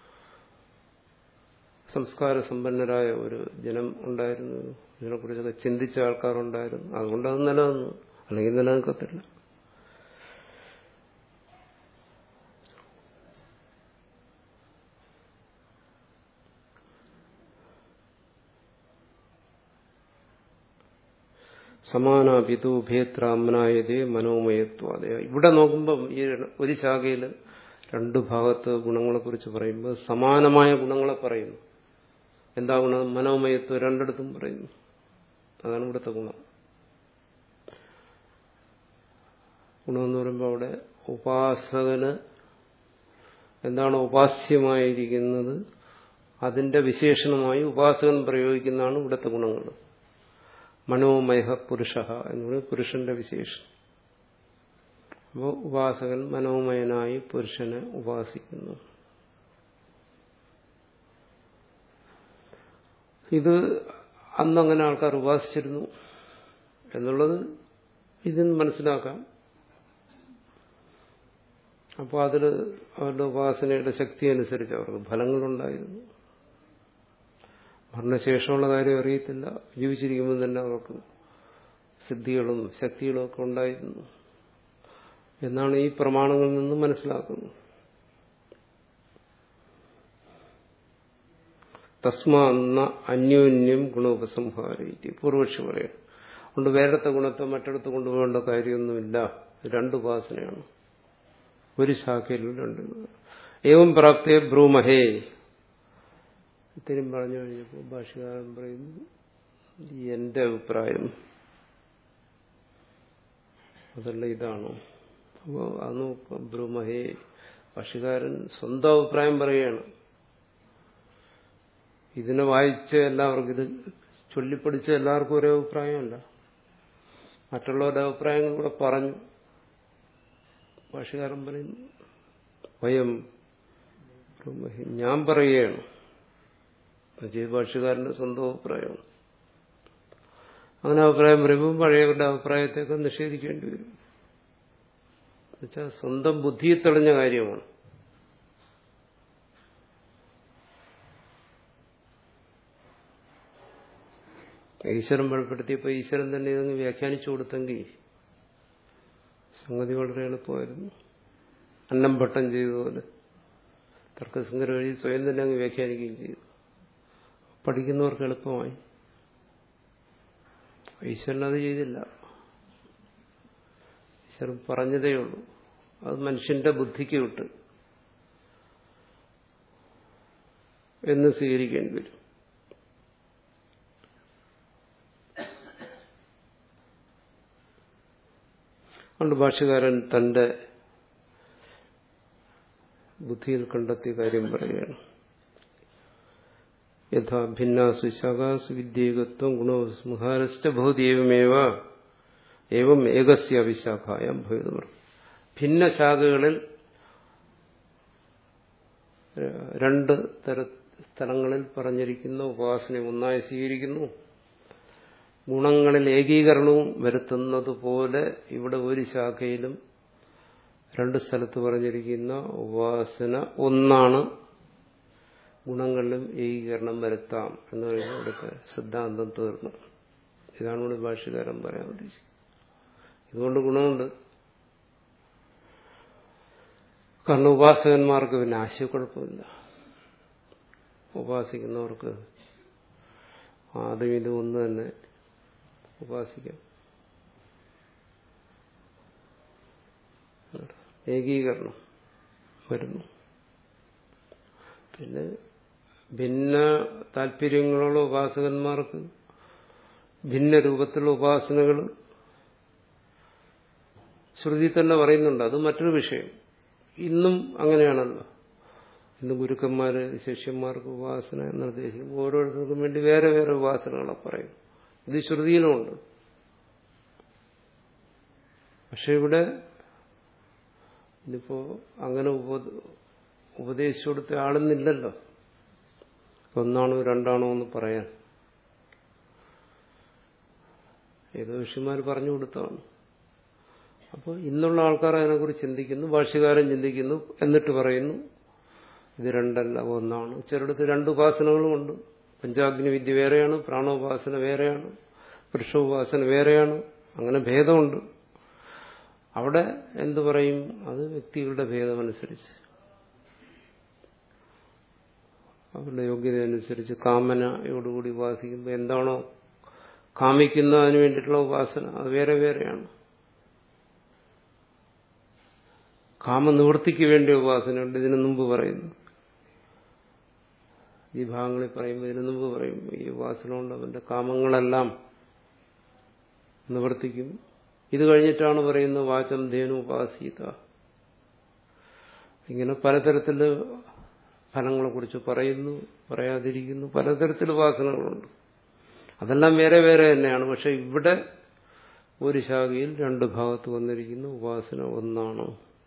സംസ്കാര സമ്പന്നരായ ഒരു ജനം ഉണ്ടായിരുന്നു ഇതിനെക്കുറിച്ചൊക്കെ ചിന്തിച്ച ആൾക്കാരുണ്ടായിരുന്നു അതുകൊണ്ട് അത് നിലനിന്നു അല്ലെങ്കിൽ നിലനിൽക്കത്തില്ല സമാനാപിതു ഭേത്രാമനായതേ മനോമയത്വാദയ ഇവിടെ നോക്കുമ്പം ഈ ഒരു ശാഖയിൽ രണ്ടു ഭാഗത്ത് ഗുണങ്ങളെക്കുറിച്ച് പറയുമ്പോൾ സമാനമായ ഗുണങ്ങളെ പറയുന്നു എന്താ ഗുണം മനോമയത്വം രണ്ടിടത്തും പറയുന്നു അതാണ് ഇവിടുത്തെ ഗുണം ഗുണമെന്ന് പറയുമ്പോൾ അവിടെ ഉപാസകന് എന്താണ് ഉപാസ്യമായിരിക്കുന്നത് അതിന്റെ വിശേഷണമായി ഉപാസകൻ പ്രയോഗിക്കുന്നതാണ് ഇവിടുത്തെ ഗുണങ്ങൾ മനോമയ പുരുഷ എന്ന് പറയുന്നത് പുരുഷന്റെ വിശേഷം അപ്പോൾ ഉപാസകൻ മനോമയനായി പുരുഷനെ ഉപാസിക്കുന്നു ഇത് അന്നങ്ങനെ ആൾക്കാർ ഉപാസിച്ചിരുന്നു എന്നുള്ളത് ഇതിന് മനസ്സിലാക്കാം അപ്പോൾ അതിൽ അവരുടെ ഉപാസനയുടെ ശക്തി അനുസരിച്ച് അവർക്ക് ഫലങ്ങളുണ്ടായിരുന്നു മരണശേഷമുള്ള കാര്യം അറിയത്തില്ല ജീവിച്ചിരിക്കുമ്പോൾ തന്നെ അവർക്ക് സിദ്ധികളും ശക്തികളും ഒക്കെ ഉണ്ടായിരുന്നു എന്നാണ് ഈ പ്രമാണങ്ങളിൽ നിന്ന് മനസ്സിലാക്കുന്നത് തസ്മാന്ന അന്യോന്യം ഗുണോപസംഹാരി പൂർവക്ഷി പറയണം അതുകൊണ്ട് വേറത്തെ ഗുണത്തെ മറ്റിടത്ത് കൊണ്ടുപോകേണ്ട കാര്യമൊന്നുമില്ല രണ്ട് ഉപാസനയാണ് ഒരു ശാഖയിൽ രണ്ട് ഏവം പ്രാപ്തിയെ ബ്രൂമഹേ ഇത്രയും പറഞ്ഞു കഴിഞ്ഞപ്പോൾ ഭാഷകാരൻ പറയുന്നു എന്റെ അഭിപ്രായം അതല്ല ഇതാണോ അപ്പോൾ അന്ന് ബ്രഹ്മഹേ ഭാഷകാരൻ സ്വന്തം അഭിപ്രായം പറയുകയാണ് ഇതിനെ വായിച്ച എല്ലാവർക്കും ഇത് ചൊല്ലിപ്പടിച്ച എല്ലാവർക്കും ഒരേ അഭിപ്രായമല്ല മറ്റുള്ളവരുടെ അഭിപ്രായങ്ങൾ കൂടെ പറഞ്ഞു ഭാഷകാരൻ പറയുന്നു വയം ബ്രഹ്മഹി ഞാൻ പറയുകയാണ് അജയ് ഭാഷകാരന്റെ സ്വന്തം അഭിപ്രായമാണ് അങ്ങനെ അഭിപ്രായം പറയുമ്പോൾ പഴയവരുടെ അഭിപ്രായത്തെയൊക്കെ നിഷേധിക്കേണ്ടി വരും എന്നുവെച്ചാൽ സ്വന്തം ബുദ്ധിയെ തെളിഞ്ഞ കാര്യമാണ് ഈശ്വരൻ വെളിപ്പെടുത്തിയപ്പോൾ ഈശ്വരൻ തന്നെ ഇതങ്ങ് വ്യാഖ്യാനിച്ചു കൊടുത്തെങ്കിൽ സംഗതി വളരെ എളുപ്പമായിരുന്നു അന്നം ഭട്ടം ചെയ്തതുപോലെ തർക്കസംഗര വഴി സ്വയം തന്നെ അങ്ങ് വ്യാഖ്യാനിക്കുകയും ചെയ്തു പഠിക്കുന്നവർക്ക് എളുപ്പമായി ഈശ്വരൻ അത് ചെയ്തില്ല ഈശ്വരൻ പറഞ്ഞതേ ഉള്ളൂ അത് മനുഷ്യന്റെ ബുദ്ധിക്ക് വിട്ട് എന്ന് സ്വീകരിക്കേണ്ടി വരും അതുകൊണ്ട് ഭാഷകാരൻ തന്റെ ബുദ്ധിയിൽ കണ്ടെത്തിയ കാര്യം പറയുകയാണ് യഥാ ഭിന്നാസു ശാഖാസു വിദ്യേകത്വം ഗുണോസ്മുഹാരസ്ഥ ഭൗതിയേവമേവ ഏവം ഏകസ്യ അവിശാഖായം ഭേദമർ ഭിന്ന ശാഖകളിൽ രണ്ട് തര സ്ഥലങ്ങളിൽ പറഞ്ഞിരിക്കുന്ന ഉപാസന ഒന്നായി സ്വീകരിക്കുന്നു ഗുണങ്ങളിൽ ഏകീകരണവും വരുത്തുന്നത് പോലെ ഇവിടെ ഒരു ശാഖയിലും രണ്ട് സ്ഥലത്ത് പറഞ്ഞിരിക്കുന്ന ഉപാസന ഒന്നാണ് ഗുണങ്ങളിലും ഏകീകരണം വരുത്താം എന്ന് പറയുന്നത് ഇവിടുത്തെ സിദ്ധാന്തം തീർന്നു ഇതാണ് ഇവിടെ ഭാഷകാരൻ പറയാൻ ഉദ്ദേശിക്കുന്നത് ഇതുകൊണ്ട് ഗുണമുണ്ട് കാരണം ഉപാസകന്മാർക്ക് പിന്നെ ആശയക്കുഴപ്പമില്ല ഉപാസിക്കുന്നവർക്ക് ആദ്യം ഇത് ഒന്ന് തന്നെ ഉപാസിക്കാം ഏകീകരണം വരുന്നു പിന്നെ ഭിന്ന താല്പര്യങ്ങളുള്ള ഉപാസകന്മാർക്ക് ഭിന്ന രൂപത്തിലുള്ള ഉപാസനകൾ ശ്രുതി തന്നെ പറയുന്നുണ്ട് അത് മറ്റൊരു വിഷയം ഇന്നും അങ്ങനെയാണല്ലോ ഇന്ന് ഗുരുക്കന്മാര് ശിഷ്യന്മാർക്ക് ഉപാസന നിർദ്ദേശിക്കും ഓരോരുത്തർക്കും വേണ്ടി വേറെ വേറെ ഉപാസനകളെ പറയും ഇത് ശ്രുതിയിലുമുണ്ട് പക്ഷെ ഇവിടെ ഇന്നിപ്പോ അങ്ങനെ ഉപദേശിച്ചു കൊടുത്ത ആളെന്നില്ലല്ലോ ഒന്നാണോ രണ്ടാണോ എന്ന് പറയാൻ ഏതോ ഋഷിമാർ പറഞ്ഞു കൊടുത്താണ് അപ്പോൾ ഇന്നുള്ള ആൾക്കാർ അതിനെക്കുറിച്ച് ചിന്തിക്കുന്നു ഭാഷ്യകാരൻ ചിന്തിക്കുന്നു എന്നിട്ട് പറയുന്നു ഇത് രണ്ടല്ല ഒന്നാണ് ചിലടത്ത് രണ്ട് ഉപാസനകളുമുണ്ട് പഞ്ചാഗ്നി വിദ്യ വേറെയാണ് പ്രാണോപാസന വേറെയാണ് പുരുഷോപാസന വേറെയാണ് അങ്ങനെ ഭേദമുണ്ട് അവിടെ എന്തു പറയും അത് വ്യക്തികളുടെ ഭേദമനുസരിച്ച് അവരുടെ യോഗ്യത അനുസരിച്ച് കാമനയോടുകൂടി ഉപാസിക്കുമ്പോൾ എന്താണോ കാമിക്കുന്നതിന് വേണ്ടിയിട്ടുള്ള ഉപാസന അത് വേറെ വേറെയാണ് കാമനിവൃത്തിക്ക് വേണ്ടിയ ഉപാസനയുണ്ട് ഇതിനു മുമ്പ് പറയുന്നു ഈ ഭാഗങ്ങളിൽ പറയുമ്പോൾ ഇതിനു മുമ്പ് പറയും ഈ ഉപാസന കൊണ്ട് അവന്റെ കാമങ്ങളെല്ലാം നിവർത്തിക്കും ഇത് കഴിഞ്ഞിട്ടാണ് പറയുന്നത് വാചം ധേനു ഉപാസീത ഇങ്ങനെ പലതരത്തിൽ ഫലങ്ങളെക്കുറിച്ച് പറയുന്നു പറയാതിരിക്കുന്നു പലതരത്തിൽ ഉപാസനകളുണ്ട് അതെല്ലാം വേറെ വേറെ തന്നെയാണ് പക്ഷെ ഇവിടെ ഒരു ശാഖയിൽ രണ്ട് ഭാഗത്ത് വന്നിരിക്കുന്നു ഉപാസന ഒന്നാണ്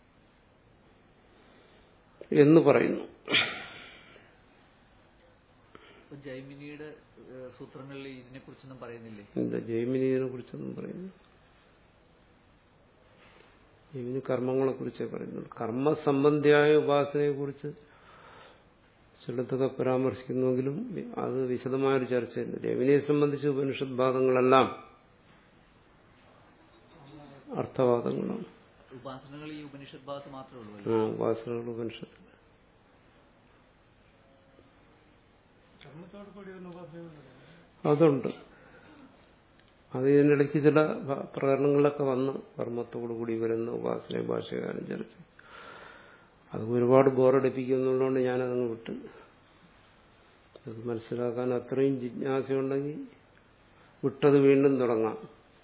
എന്ന് പറയുന്നു ഇപ്പൊ ജൈമിനിയുടെ ഏഹ്, സൂത്രങ്ങളിൽ ഇതിനെ കുറിച്ചൊന്നും പറയുന്നില്ലേ എന്താ ജൈമിനിയെ കുറിച്ചൊന്നും പറയുന്നു ജൈമിനി കർമ്മങ്ങളെ കുറിച്ചേ പറയുന്നുള്ളൂ കർമ്മസംബന്ധിയായ ഉപാസനയെ കുറിച്ച് ചിലത്തൊക്കെ പരാമർശിക്കുന്നുവെങ്കിലും അത് വിശദമായൊരു ചർച്ചയില്ല ജൈമിനിയെ സംബന്ധിച്ച് ഉപനിഷത് ഭാഗങ്ങളെല്ലാം അർത്ഥവാദങ്ങളാണ് ഉപാസനകൾ ഈ ഉപനിഷത് ഭാഗത്ത് മാത്രമേ ഉള്ളൂ ആ ഉപാസനകൾ ഉപനിഷത്ത് അതുണ്ട് അത് ഇതിനിടയ്ക്ക് ചില ഭ- പ്രകടനങ്ങളിലൊക്കെ വന്ന് കർമ്മത്തോടുകൂടി വരുന്ന ഉപാസന ഭാഷകാരൻ ചർച്ച അത് ഒരുപാട് ബോറടിപ്പിക്കുന്നുള്ളതുകൊണ്ട് ഞാനതങ്ങ് വിട്ട് അത് മനസ്സിലാക്കാൻ അത്രയും ജിജ്ഞാസയുണ്ടെങ്കിൽ വിട്ടത് വീണ്ടും തുടങ്ങാം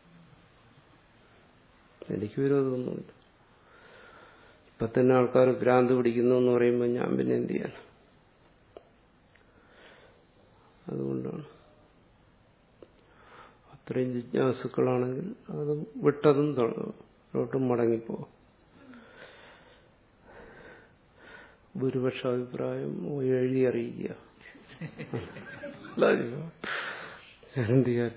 എനിക്ക് വിരോധമൊന്നുമില്ല ഇപ്പൊ തന്നെ ആൾക്കാർ ഭ്രാന്ത് പിടിക്കുന്നു എന്ന് പറയുമ്പോൾ ഞാൻ പിന്നെ എന്ത് ചെയ്യാൻ അതുകൊണ്ടാണ് അത്രയും ജിജ്ഞാസുക്കളാണെങ്കിൽ അത് വിട്ടതും തൊട്ടും മടങ്ങിപ്പോ ഭൂരിപക്ഷ അഭിപ്രായം എഴുതി അറിയിക്കുക എന്ത് ചെയ്യാൻ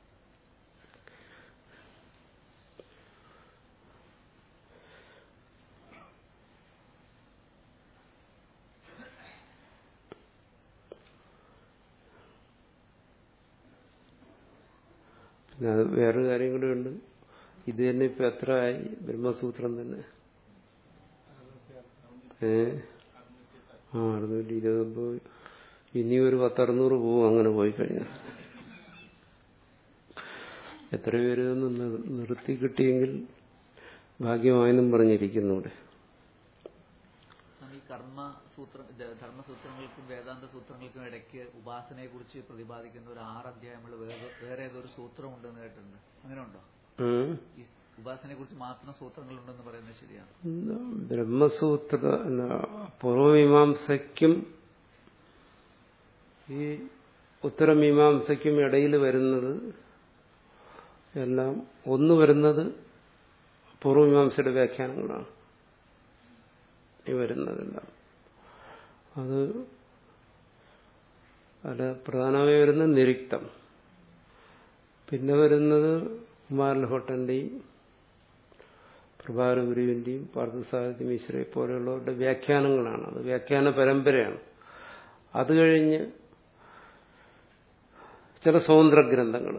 പിന്നെ അത് വേറൊരു കാര്യം കൂടെ ഉണ്ട് ഇത് തന്നെ ഇപ്പൊ എത്ര ആയി ബ്രഹ്മസൂത്രം തന്നെ ഏ ആ അറുന്നൂറ്റി ഇരുപത് ഇനി ഒരു പത്തറുന്നൂറ് പോവും അങ്ങനെ പോയി കഴിഞ്ഞാൽ എത്ര പേര് ഇതൊന്ന് നിർ- നിർത്തി കിട്ടിയെങ്കിൽ ഭാഗ്യമായെന്നും പറഞ്ഞിരിക്കുന്നു ഇവിടെ സ്വാമി കർമ്മ സൂത്ര ദ- ധർമ്മസൂത്രങ്ങൾക്കും വേദാന്ത സൂത്രങ്ങൾക്കും ഇടയ്ക്ക് ഉപാസനയെ കുറിച്ച് പ്രതിപാദിക്കുന്ന ഒരു ആറ് അധ്യായങ്ങൾ വേറെ വേറെ ഏതൊരു സൂത്രം ഉണ്ടെന്ന് കേട്ടിട്ടുണ്ട് അങ്ങനെ ഉണ്ടോ ഉം. ഈ ഉപാസനയെ കുറിച്ച് മാത്രം സൂത്രങ്ങൾ ഉണ്ടെന്ന് പറയുന്നത് ശരിയാണ് എന്താ, ബ്രഹ്മസൂത്ര അല്ല, പൂർവമീമാംസയ്ക്കും ഈ ഉത്തരമീമാംസയ്ക്കും ഇടയിൽ വരുന്നത് എല്ലാം ഒന്ന് വരുന്നത് പൂർവമീമാംസയുടെ വ്യാഖ്യാനങ്ങളാണ് ഈ വരുന്നതെല്ലാം അത് അതിൽ പ്രധാനമായി വരുന്നത് നിരുക്തം പിന്നെ വരുന്നത് കുമാരലഭട്ടന്റെയും പ്രഭാരഗുരുവിന്റെയും പാർത്ഥസാരഥി മിശ്രയെ പോലെയുള്ളവരുടെ വ്യാഖ്യാനങ്ങളാണ് അത് വ്യാഖ്യാന പരമ്പരയാണ് അത് കഴിഞ്ഞ് ചില സ്വതന്ത്ര ഗ്രന്ഥങ്ങൾ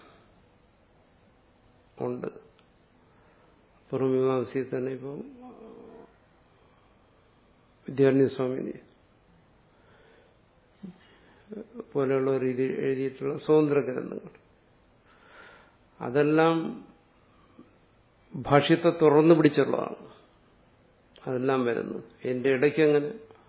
ഉണ്ട് പൂർവമീമാംസയിൽ തന്നെ ഇപ്പം വിദ്യാരണ്യസ്വാമി പോലെയുള്ള രീതി എഴുതിയിട്ടുള്ള സ്വതന്ത്ര ഗ്രന്ഥങ്ങൾ അതെല്ലാം ഭാഷ്യത്തെ തുറന്നു പിടിച്ചുള്ളതാണ് അതെല്ലാം വരുന്നു എന്റെ ഇടയ്ക്ക് അങ്ങനെ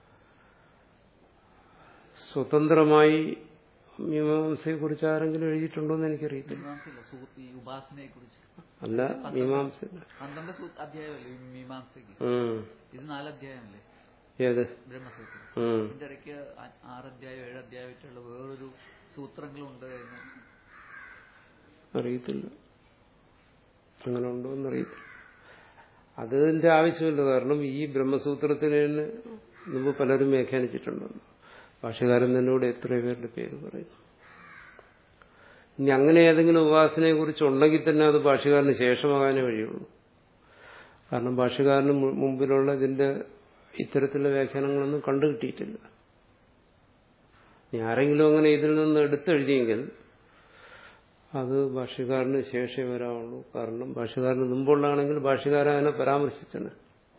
സ്വതന്ത്രമായി മീമാംസയെ കുറിച്ച് ആരെങ്കിലും എഴുതിയിട്ടുണ്ടോ എന്ന് എനിക്കറിയത്തില്ല മീമാംസയില്ല സൂ- ഈ ഉപാസനയെ കുറിച്ച് അല്ല മീമാംസ പന്ത്രണ്ട് സൂ- അധ്യായമല്ലേ ഈ മീമാംസയ്ക്ക് ഉം. ഇത് നാലധ്യായമല്ലേ ഏത് ബ്രഹ്മസൂത്രം ഉം. ഇതിന്റെ ഇടയ്ക്ക് ആ- ആറധ്യായം ഏഴധ്യായമായിട്ടുള്ള വേറൊരു സൂത്രങ്ങളുണ്ട് എന്ന് അറിയത്തില്ല അങ്ങനെ ഉണ്ടോ എന്നറിയത്തില്ല അതിന്റെ ആവശ്യമില്ല കാരണം ഈ ബ്രഹ്മസൂത്രത്തിന് തന്നെ മുമ്പ് പലരും വ്യാഖ്യാനിച്ചിട്ടുണ്ട് ഭാഷകാരൻ തന്നോട് എത്ര പേരുടെ പേര് പറയുന്നു ഇനി അങ്ങനെ ഏതെങ്കിലും ഉപാസനയെ കുറിച്ച് ഉണ്ടെങ്കിൽ തന്നെ അത് ഭാഷകാരന് ശേഷമാകാനേ വഴിയുള്ളൂ കാരണം ഭാഷകാരന് മു- മുമ്പിലുള്ള ഇതിന്റെ ഇത്തരത്തിലുള്ള വ്യാഖ്യാനങ്ങളൊന്നും കണ്ടുകിട്ടിയിട്ടില്ല ഇനി ആരെങ്കിലും അങ്ങനെ ഇതിൽ നിന്ന് എടുത്തെഴുതിയെങ്കിൽ അത് ഭാഷ്യക്കാരന് ശേഷമേ വരാവുള്ളൂ കാരണം ഭാഷ്യക്കാരന് മുമ്പുള്ളതാണെങ്കിൽ ഭാഷ്യക്കാരൻ അതിനെ പരാമർശിച്ചത്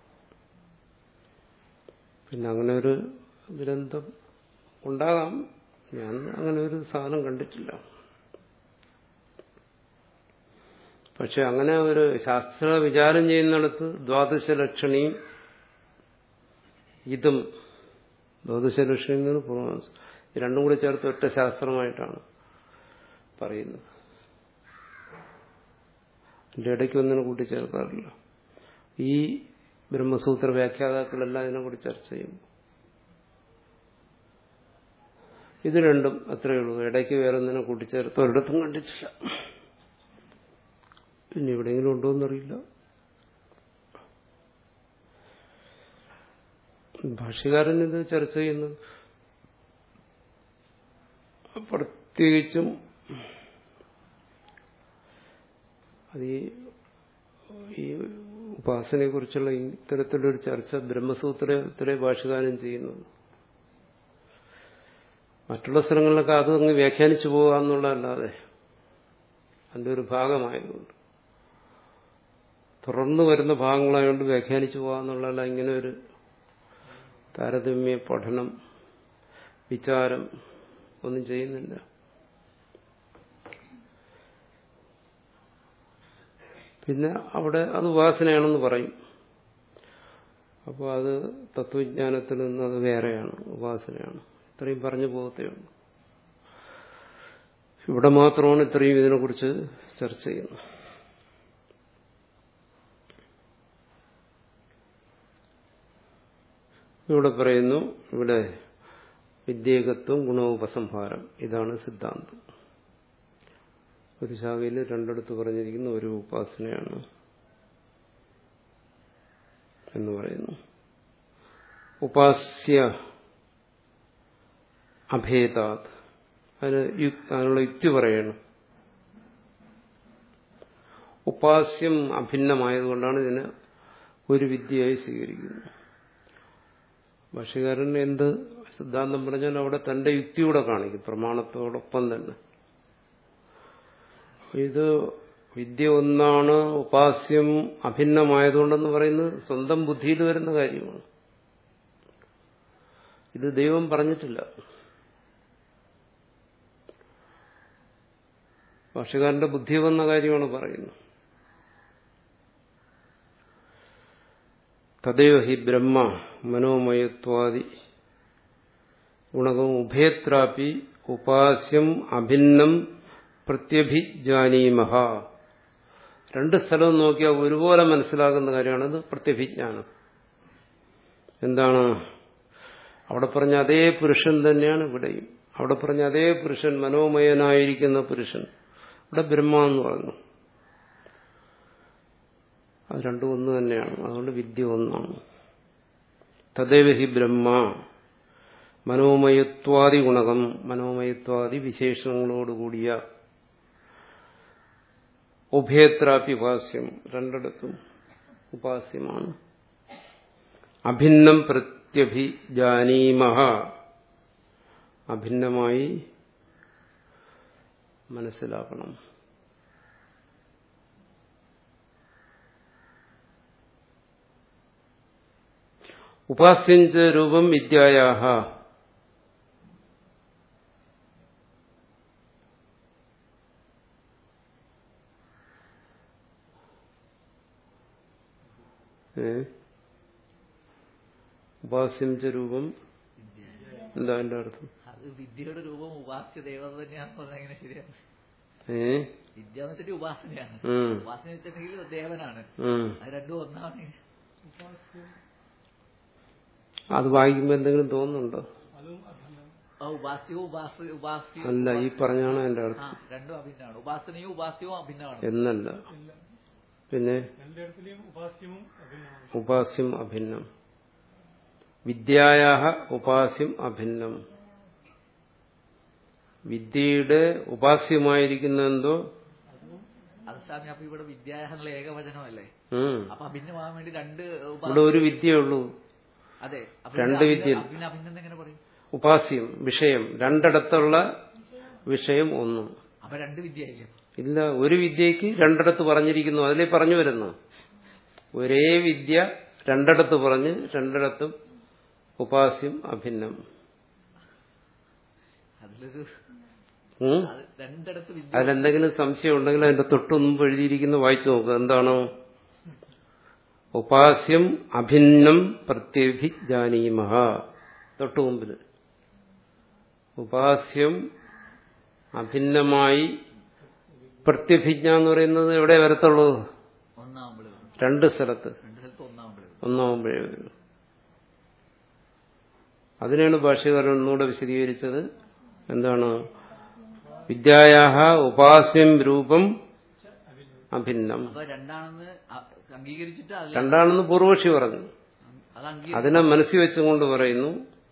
പിന്നെ അങ്ങനെ ഒരു ഗ്രന്ഥം ഉണ്ടാകാം ഞാൻ അങ്ങനെ ഒരു സാധനം കണ്ടിട്ടില്ല പക്ഷെ അങ്ങനെ ഒരു ശാസ്ത്ര വിചാരം ചെയ്യുന്നിടത്ത് ദ്വാദശ ലക്ഷണിയും ഇതും ദ്വാദശ ലക്ഷണിയിൽ നിന്ന് പൂർവ്വമീമാംസ. ഈ രണ്ടും കൂടി ചേർത്ത് ഒറ്റ ശാസ്ത്രമായിട്ടാണ് പറയുന്നത് എന്റെ ഇടയ്ക്ക് ഒന്നിനെ കൂട്ടിച്ചേർക്കാറില്ല ഈ ബ്രഹ്മസൂത്ര വ്യാഖ്യാതാക്കളെല്ലാം ഇതിനെക്കുറിച്ച് ചർച്ച ചെയ്യും ഇത് രണ്ടും അത്രയേ ഉള്ളൂ ഇടയ്ക്ക് വേറെ ഒന്നിനെ കൂട്ടിച്ചേർത്ത് ഒരിടത്തും കണ്ടിട്ടില്ല പിന്നെ എവിടെയെങ്കിലും ഉണ്ടോ എന്നറിയില്ല ഭാഷ്യകാരൻ ഇത് ചർച്ച ചെയ്യുന്നത് പ്രത്യേകിച്ചും അത് ഈ ഈ ഉപാസനയെ കുറിച്ചുള്ള ഇത്തരത്തിലൊരു ചർച്ച ബ്രഹ്മസൂത്രത്തിലെ ഭാഷകാരൻ ചെയ്യുന്നത് മറ്റുള്ള സ്ഥലങ്ങളിലൊക്കെ അത് അങ്ങ് വ്യാഖ്യാനിച്ചു പോകുക എന്നുള്ളതല്ലാതെ അതിന്റെ ഒരു ഭാഗമായതുകൊണ്ട് തുടർന്ന് വരുന്ന ഭാഗങ്ങളായതുകൊണ്ട് വ്യാഖ്യാനിച്ചു പോകുക എന്നുള്ളതല്ല ഇങ്ങനെ ഒരു താരതമ്യ പഠനം വിചാരം ഒന്നും ചെയ്യുന്നില്ല പിന്നെ അവിടെ അത് ഉപാസനയാണെന്ന് പറയും അപ്പോൾ അത് തത്വജ്ഞാനത്തിൽ നിന്ന് അത് വേറെയാണ് ഉപാസനയാണ് ഇത്രയും പറഞ്ഞു പോകത്തേ ഉള്ളൂ ഇവിടെ മാത്രമാണ് ഇത്രയും ഇതിനെക്കുറിച്ച് ചർച്ച ചെയ്യുന്നത് ഇവിടെ പറയുന്നു ഇവിടെ വിദ്യേകത്വം ഗുണോപസംഹാരം ഇതാണ് സിദ്ധാന്തം ഒരു ശാഖയിൽ രണ്ടിടത്ത് പറഞ്ഞിരിക്കുന്ന ഒരു ഉപാസനയാണ് എന്ന് പറയുന്നു ഉപാസ്യ അഭേദാത് അതിന് യു- അതിനുള്ള യുക്തി പറയണം ഉപാസ്യം അഭിന്നമായതുകൊണ്ടാണ് ഇതിനെ ഒരു വിദ്യയായി സ്വീകരിക്കുന്നത് ഭാഷകാരൻ എന്ത് സിദ്ധാന്തം പറഞ്ഞാലും അവിടെ തന്റെ യുക്തിയൂടെ കാണിക്കും പ്രമാണത്തോടൊപ്പം തന്നെ ഇത് വിദ്യ ഒന്നാണ് ഉപാസ്യം അഭിന്നമായതുകൊണ്ടെന്ന് പറയുന്നത് സ്വന്തം ബുദ്ധിയിൽ വരുന്ന കാര്യമാണ് ഇത് ദൈവം പറഞ്ഞിട്ടില്ല ഭാഷകാരന്റെ ബുദ്ധി വന്ന കാര്യമാണ് പറയുന്നത് തദൈവ ഹി ബ്രഹ്മ മനോമയത്വാദി ഗുണകം ഉഭയത്രാപി ഉപാസ്യം അഭിന്നം പ്രത്യഭിജാനീമഹ രണ്ട് സ്ഥലവും നോക്കിയാൽ ഒരുപോലെ മനസ്സിലാകുന്ന കാര്യമാണത് പ്രത്യഭിജ്ഞാനം എന്താണ് അവിടെ പറഞ്ഞ അതേ പുരുഷൻ തന്നെയാണ് ഇവിടെയും അവിടെ പറഞ്ഞ അതേ പുരുഷൻ മനോമയനായിരിക്കുന്ന പുരുഷൻ ഇവിടെ ബ്രഹ്മ എന്ന് പറഞ്ഞു അത് രണ്ടും ഒന്ന് തന്നെയാണ് അതുകൊണ്ട് വിദ്യ ഒന്നാണ് തദൈവ ഹി ബ്രഹ്മ മനോമയത്വാദി ഗുണകം മനോമയത്വാദി വിശേഷണങ്ങളോടുകൂടിയ ഉഭയത്രാപി ഉപാസ്യം രണ്ടിടത്തും ഉപാസ്യമാണ് അഭിന്നം പ്രത്യഭിജാനീമ അഭിന്നമായി മനസ്സിലാക്കണം ഉപാസ്യഞ്ച രൂപം വിദ്യായാഹ ഏ? ഉപാസ്യം ച രൂപം എന്താ എന്റെ അർത്ഥം അത് വിദ്യയുടെ രൂപം ഉപാസ്യ ദേവത തന്നെയാണെന്ന് പറഞ്ഞാൽ എങ്ങനെ ശരിയാണ് ഏ വിദ്യ എന്ന് വെച്ചിട്ട് ഉപാസനയാണ് ഉം, ഉപാസന വെച്ചിട്ടുണ്ടെങ്കിൽ ദേവനാണ് ഉം. അത് രണ്ടും ഒന്നാണ് അത് വായിക്കുമ്പോ എന്തെങ്കിലും തോന്നുന്നുണ്ടോ ആ ഉപാസ്യവും ഉപാസ ഉപാസ്യവും അല്ല ഈ പറഞ്ഞാണ് എന്റെ ആ അർത്ഥം രണ്ടും അഭിന്നമാണ് ഉപാസനയും ഉപാസ്യവും അഭിന്നമാണ് എന്നല്ല പിന്നെ രണ്ടിടത്തിലെയും ഉപാസ്യവും അഭിന്നമാണ് ഉപാസ്യം അഭിന്നം വിദ്യായാഹ ഉപാസ്യം അഭിന്നം വിദ്യയുടെ ഉപാസ്യമായിരിക്കുന്ന എന്തോ അത് സ്വാമി അപ്പൊ ഇവിടെ വിദ്യായ എന്നുള്ള ഏകവചനമല്ലേ ഉം. അപ്പൊ അഭിന്നമാകാൻ വേണ്ടി രണ്ട് ഉപാ- ഇവിടെ ഒരു വിദ്യയേ ഉള്ളൂ അതെ അപ്പൊ രണ്ട് ഇത് വിദ്യ. അഭിന്ന അഭിന്നം എങ്ങനെ പറയും ഉപാസ്യം വിഷയം രണ്ടിടത്തുള്ള വിഷയം ഒന്നും അപ്പൊ രണ്ട് വിദ്യയായില്ലേ ഇല്ല ഒരു വിദ്യയ്ക്ക് രണ്ടിടത്ത് പറഞ്ഞിരിക്കുന്നു അതിലേ പറഞ്ഞു വരുന്നു ഒരേ വിദ്യ രണ്ടിടത്ത് പറഞ്ഞ് രണ്ടിടത്തും ഉപാസ്യം അഭിന്നം അതിലൊരു ഉം? അത് രണ്ടിടത്ത് വിദ്യ അതിലെന്തെങ്കിലും സംശയം ഉണ്ടെങ്കിൽ അതിന്റെ തൊട്ടു മുമ്പ് എഴുതിയിരിക്കുന്ന വായിച്ചു നോക്കുക എന്താണോ ഉപാസ്യം അഭിന്നം പ്രത്യഭിജാനീമഹ തൊട്ടു മുമ്പിൽ ഉപാസ്യം അഭിന്നമായി പ്രത്യഭിജ്ഞ എന്ന് പറയുന്നത് എവിടെ വരത്തുള്ളൂ ഒന്നാവുമ്പോഴേ വരും. രണ്ട് സ്ഥലത്ത് രണ്ട് സ്ഥലത്ത് ഒന്നാവുമ്പോഴേ വരും. ഒന്നാവുമ്പോഴേ വരൂ അതിനാണ് ഭാഷ്യകാരൻ ഒന്നുകൂടെ വിശദീകരിച്ചത് എന്താണ് വിദ്യായാഹ ഉപാസ്യം രൂപം അഭിന്നം അപ്പൊ രണ്ടാണെന്ന് അ- അംഗീകരിച്ചിട്ട് അതിൽ രണ്ടാണെന്ന് പൂർവക്ഷി പറഞ്ഞു അത് അംഗീ അതിനെ മനസ്സിൽ വെച്ചുകൊണ്ട് പറയുന്നു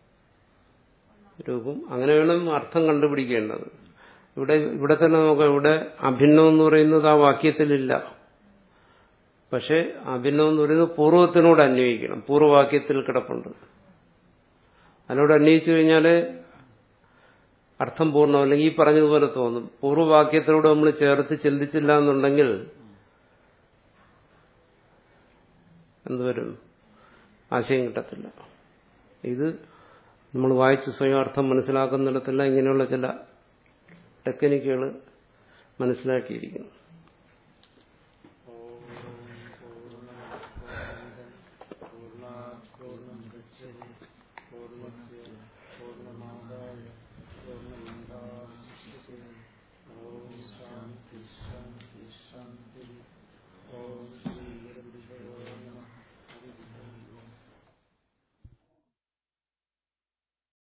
രൂപം അങ്ങനെ വേണം അർത്ഥം കണ്ടുപിടിക്കേണ്ടത് ഇവിടെ ഇവിടെ തന്നെ നോക്കാം ഇവിടെ അഭിന്നം എന്ന് പറയുന്നത് ആ വാക്യത്തിലില്ല പക്ഷെ അഭിന്നം എന്ന് പറയുന്നത് പൂർവ്വത്തിനോട് അന്വയിക്കണം പൂർവ്വവാക്യത്തിൽ കിടപ്പുണ്ട് അതിനോട് അന്വയിച്ചു കഴിഞ്ഞാൽ അർത്ഥം പൂർണ്ണം അല്ലെങ്കിൽ ഈ പറഞ്ഞതുപോലെ തോന്നും പൂർവ്വവാക്യത്തിനോട് നമ്മൾ ചേർത്ത് ചിന്തിച്ചില്ല എന്നുണ്ടെങ്കിൽ എന്തുവരും ആശയം കിട്ടത്തില്ല ഇത് നമ്മൾ വായിച്ച് സ്വയം അർത്ഥം മനസ്സിലാക്കുന്നിടത്തെല്ലാം ഇങ്ങനെയുള്ള ചില ടെക്നിക്കുകൾ മനസ്സിലാക്കിയിരിക്കുന്നു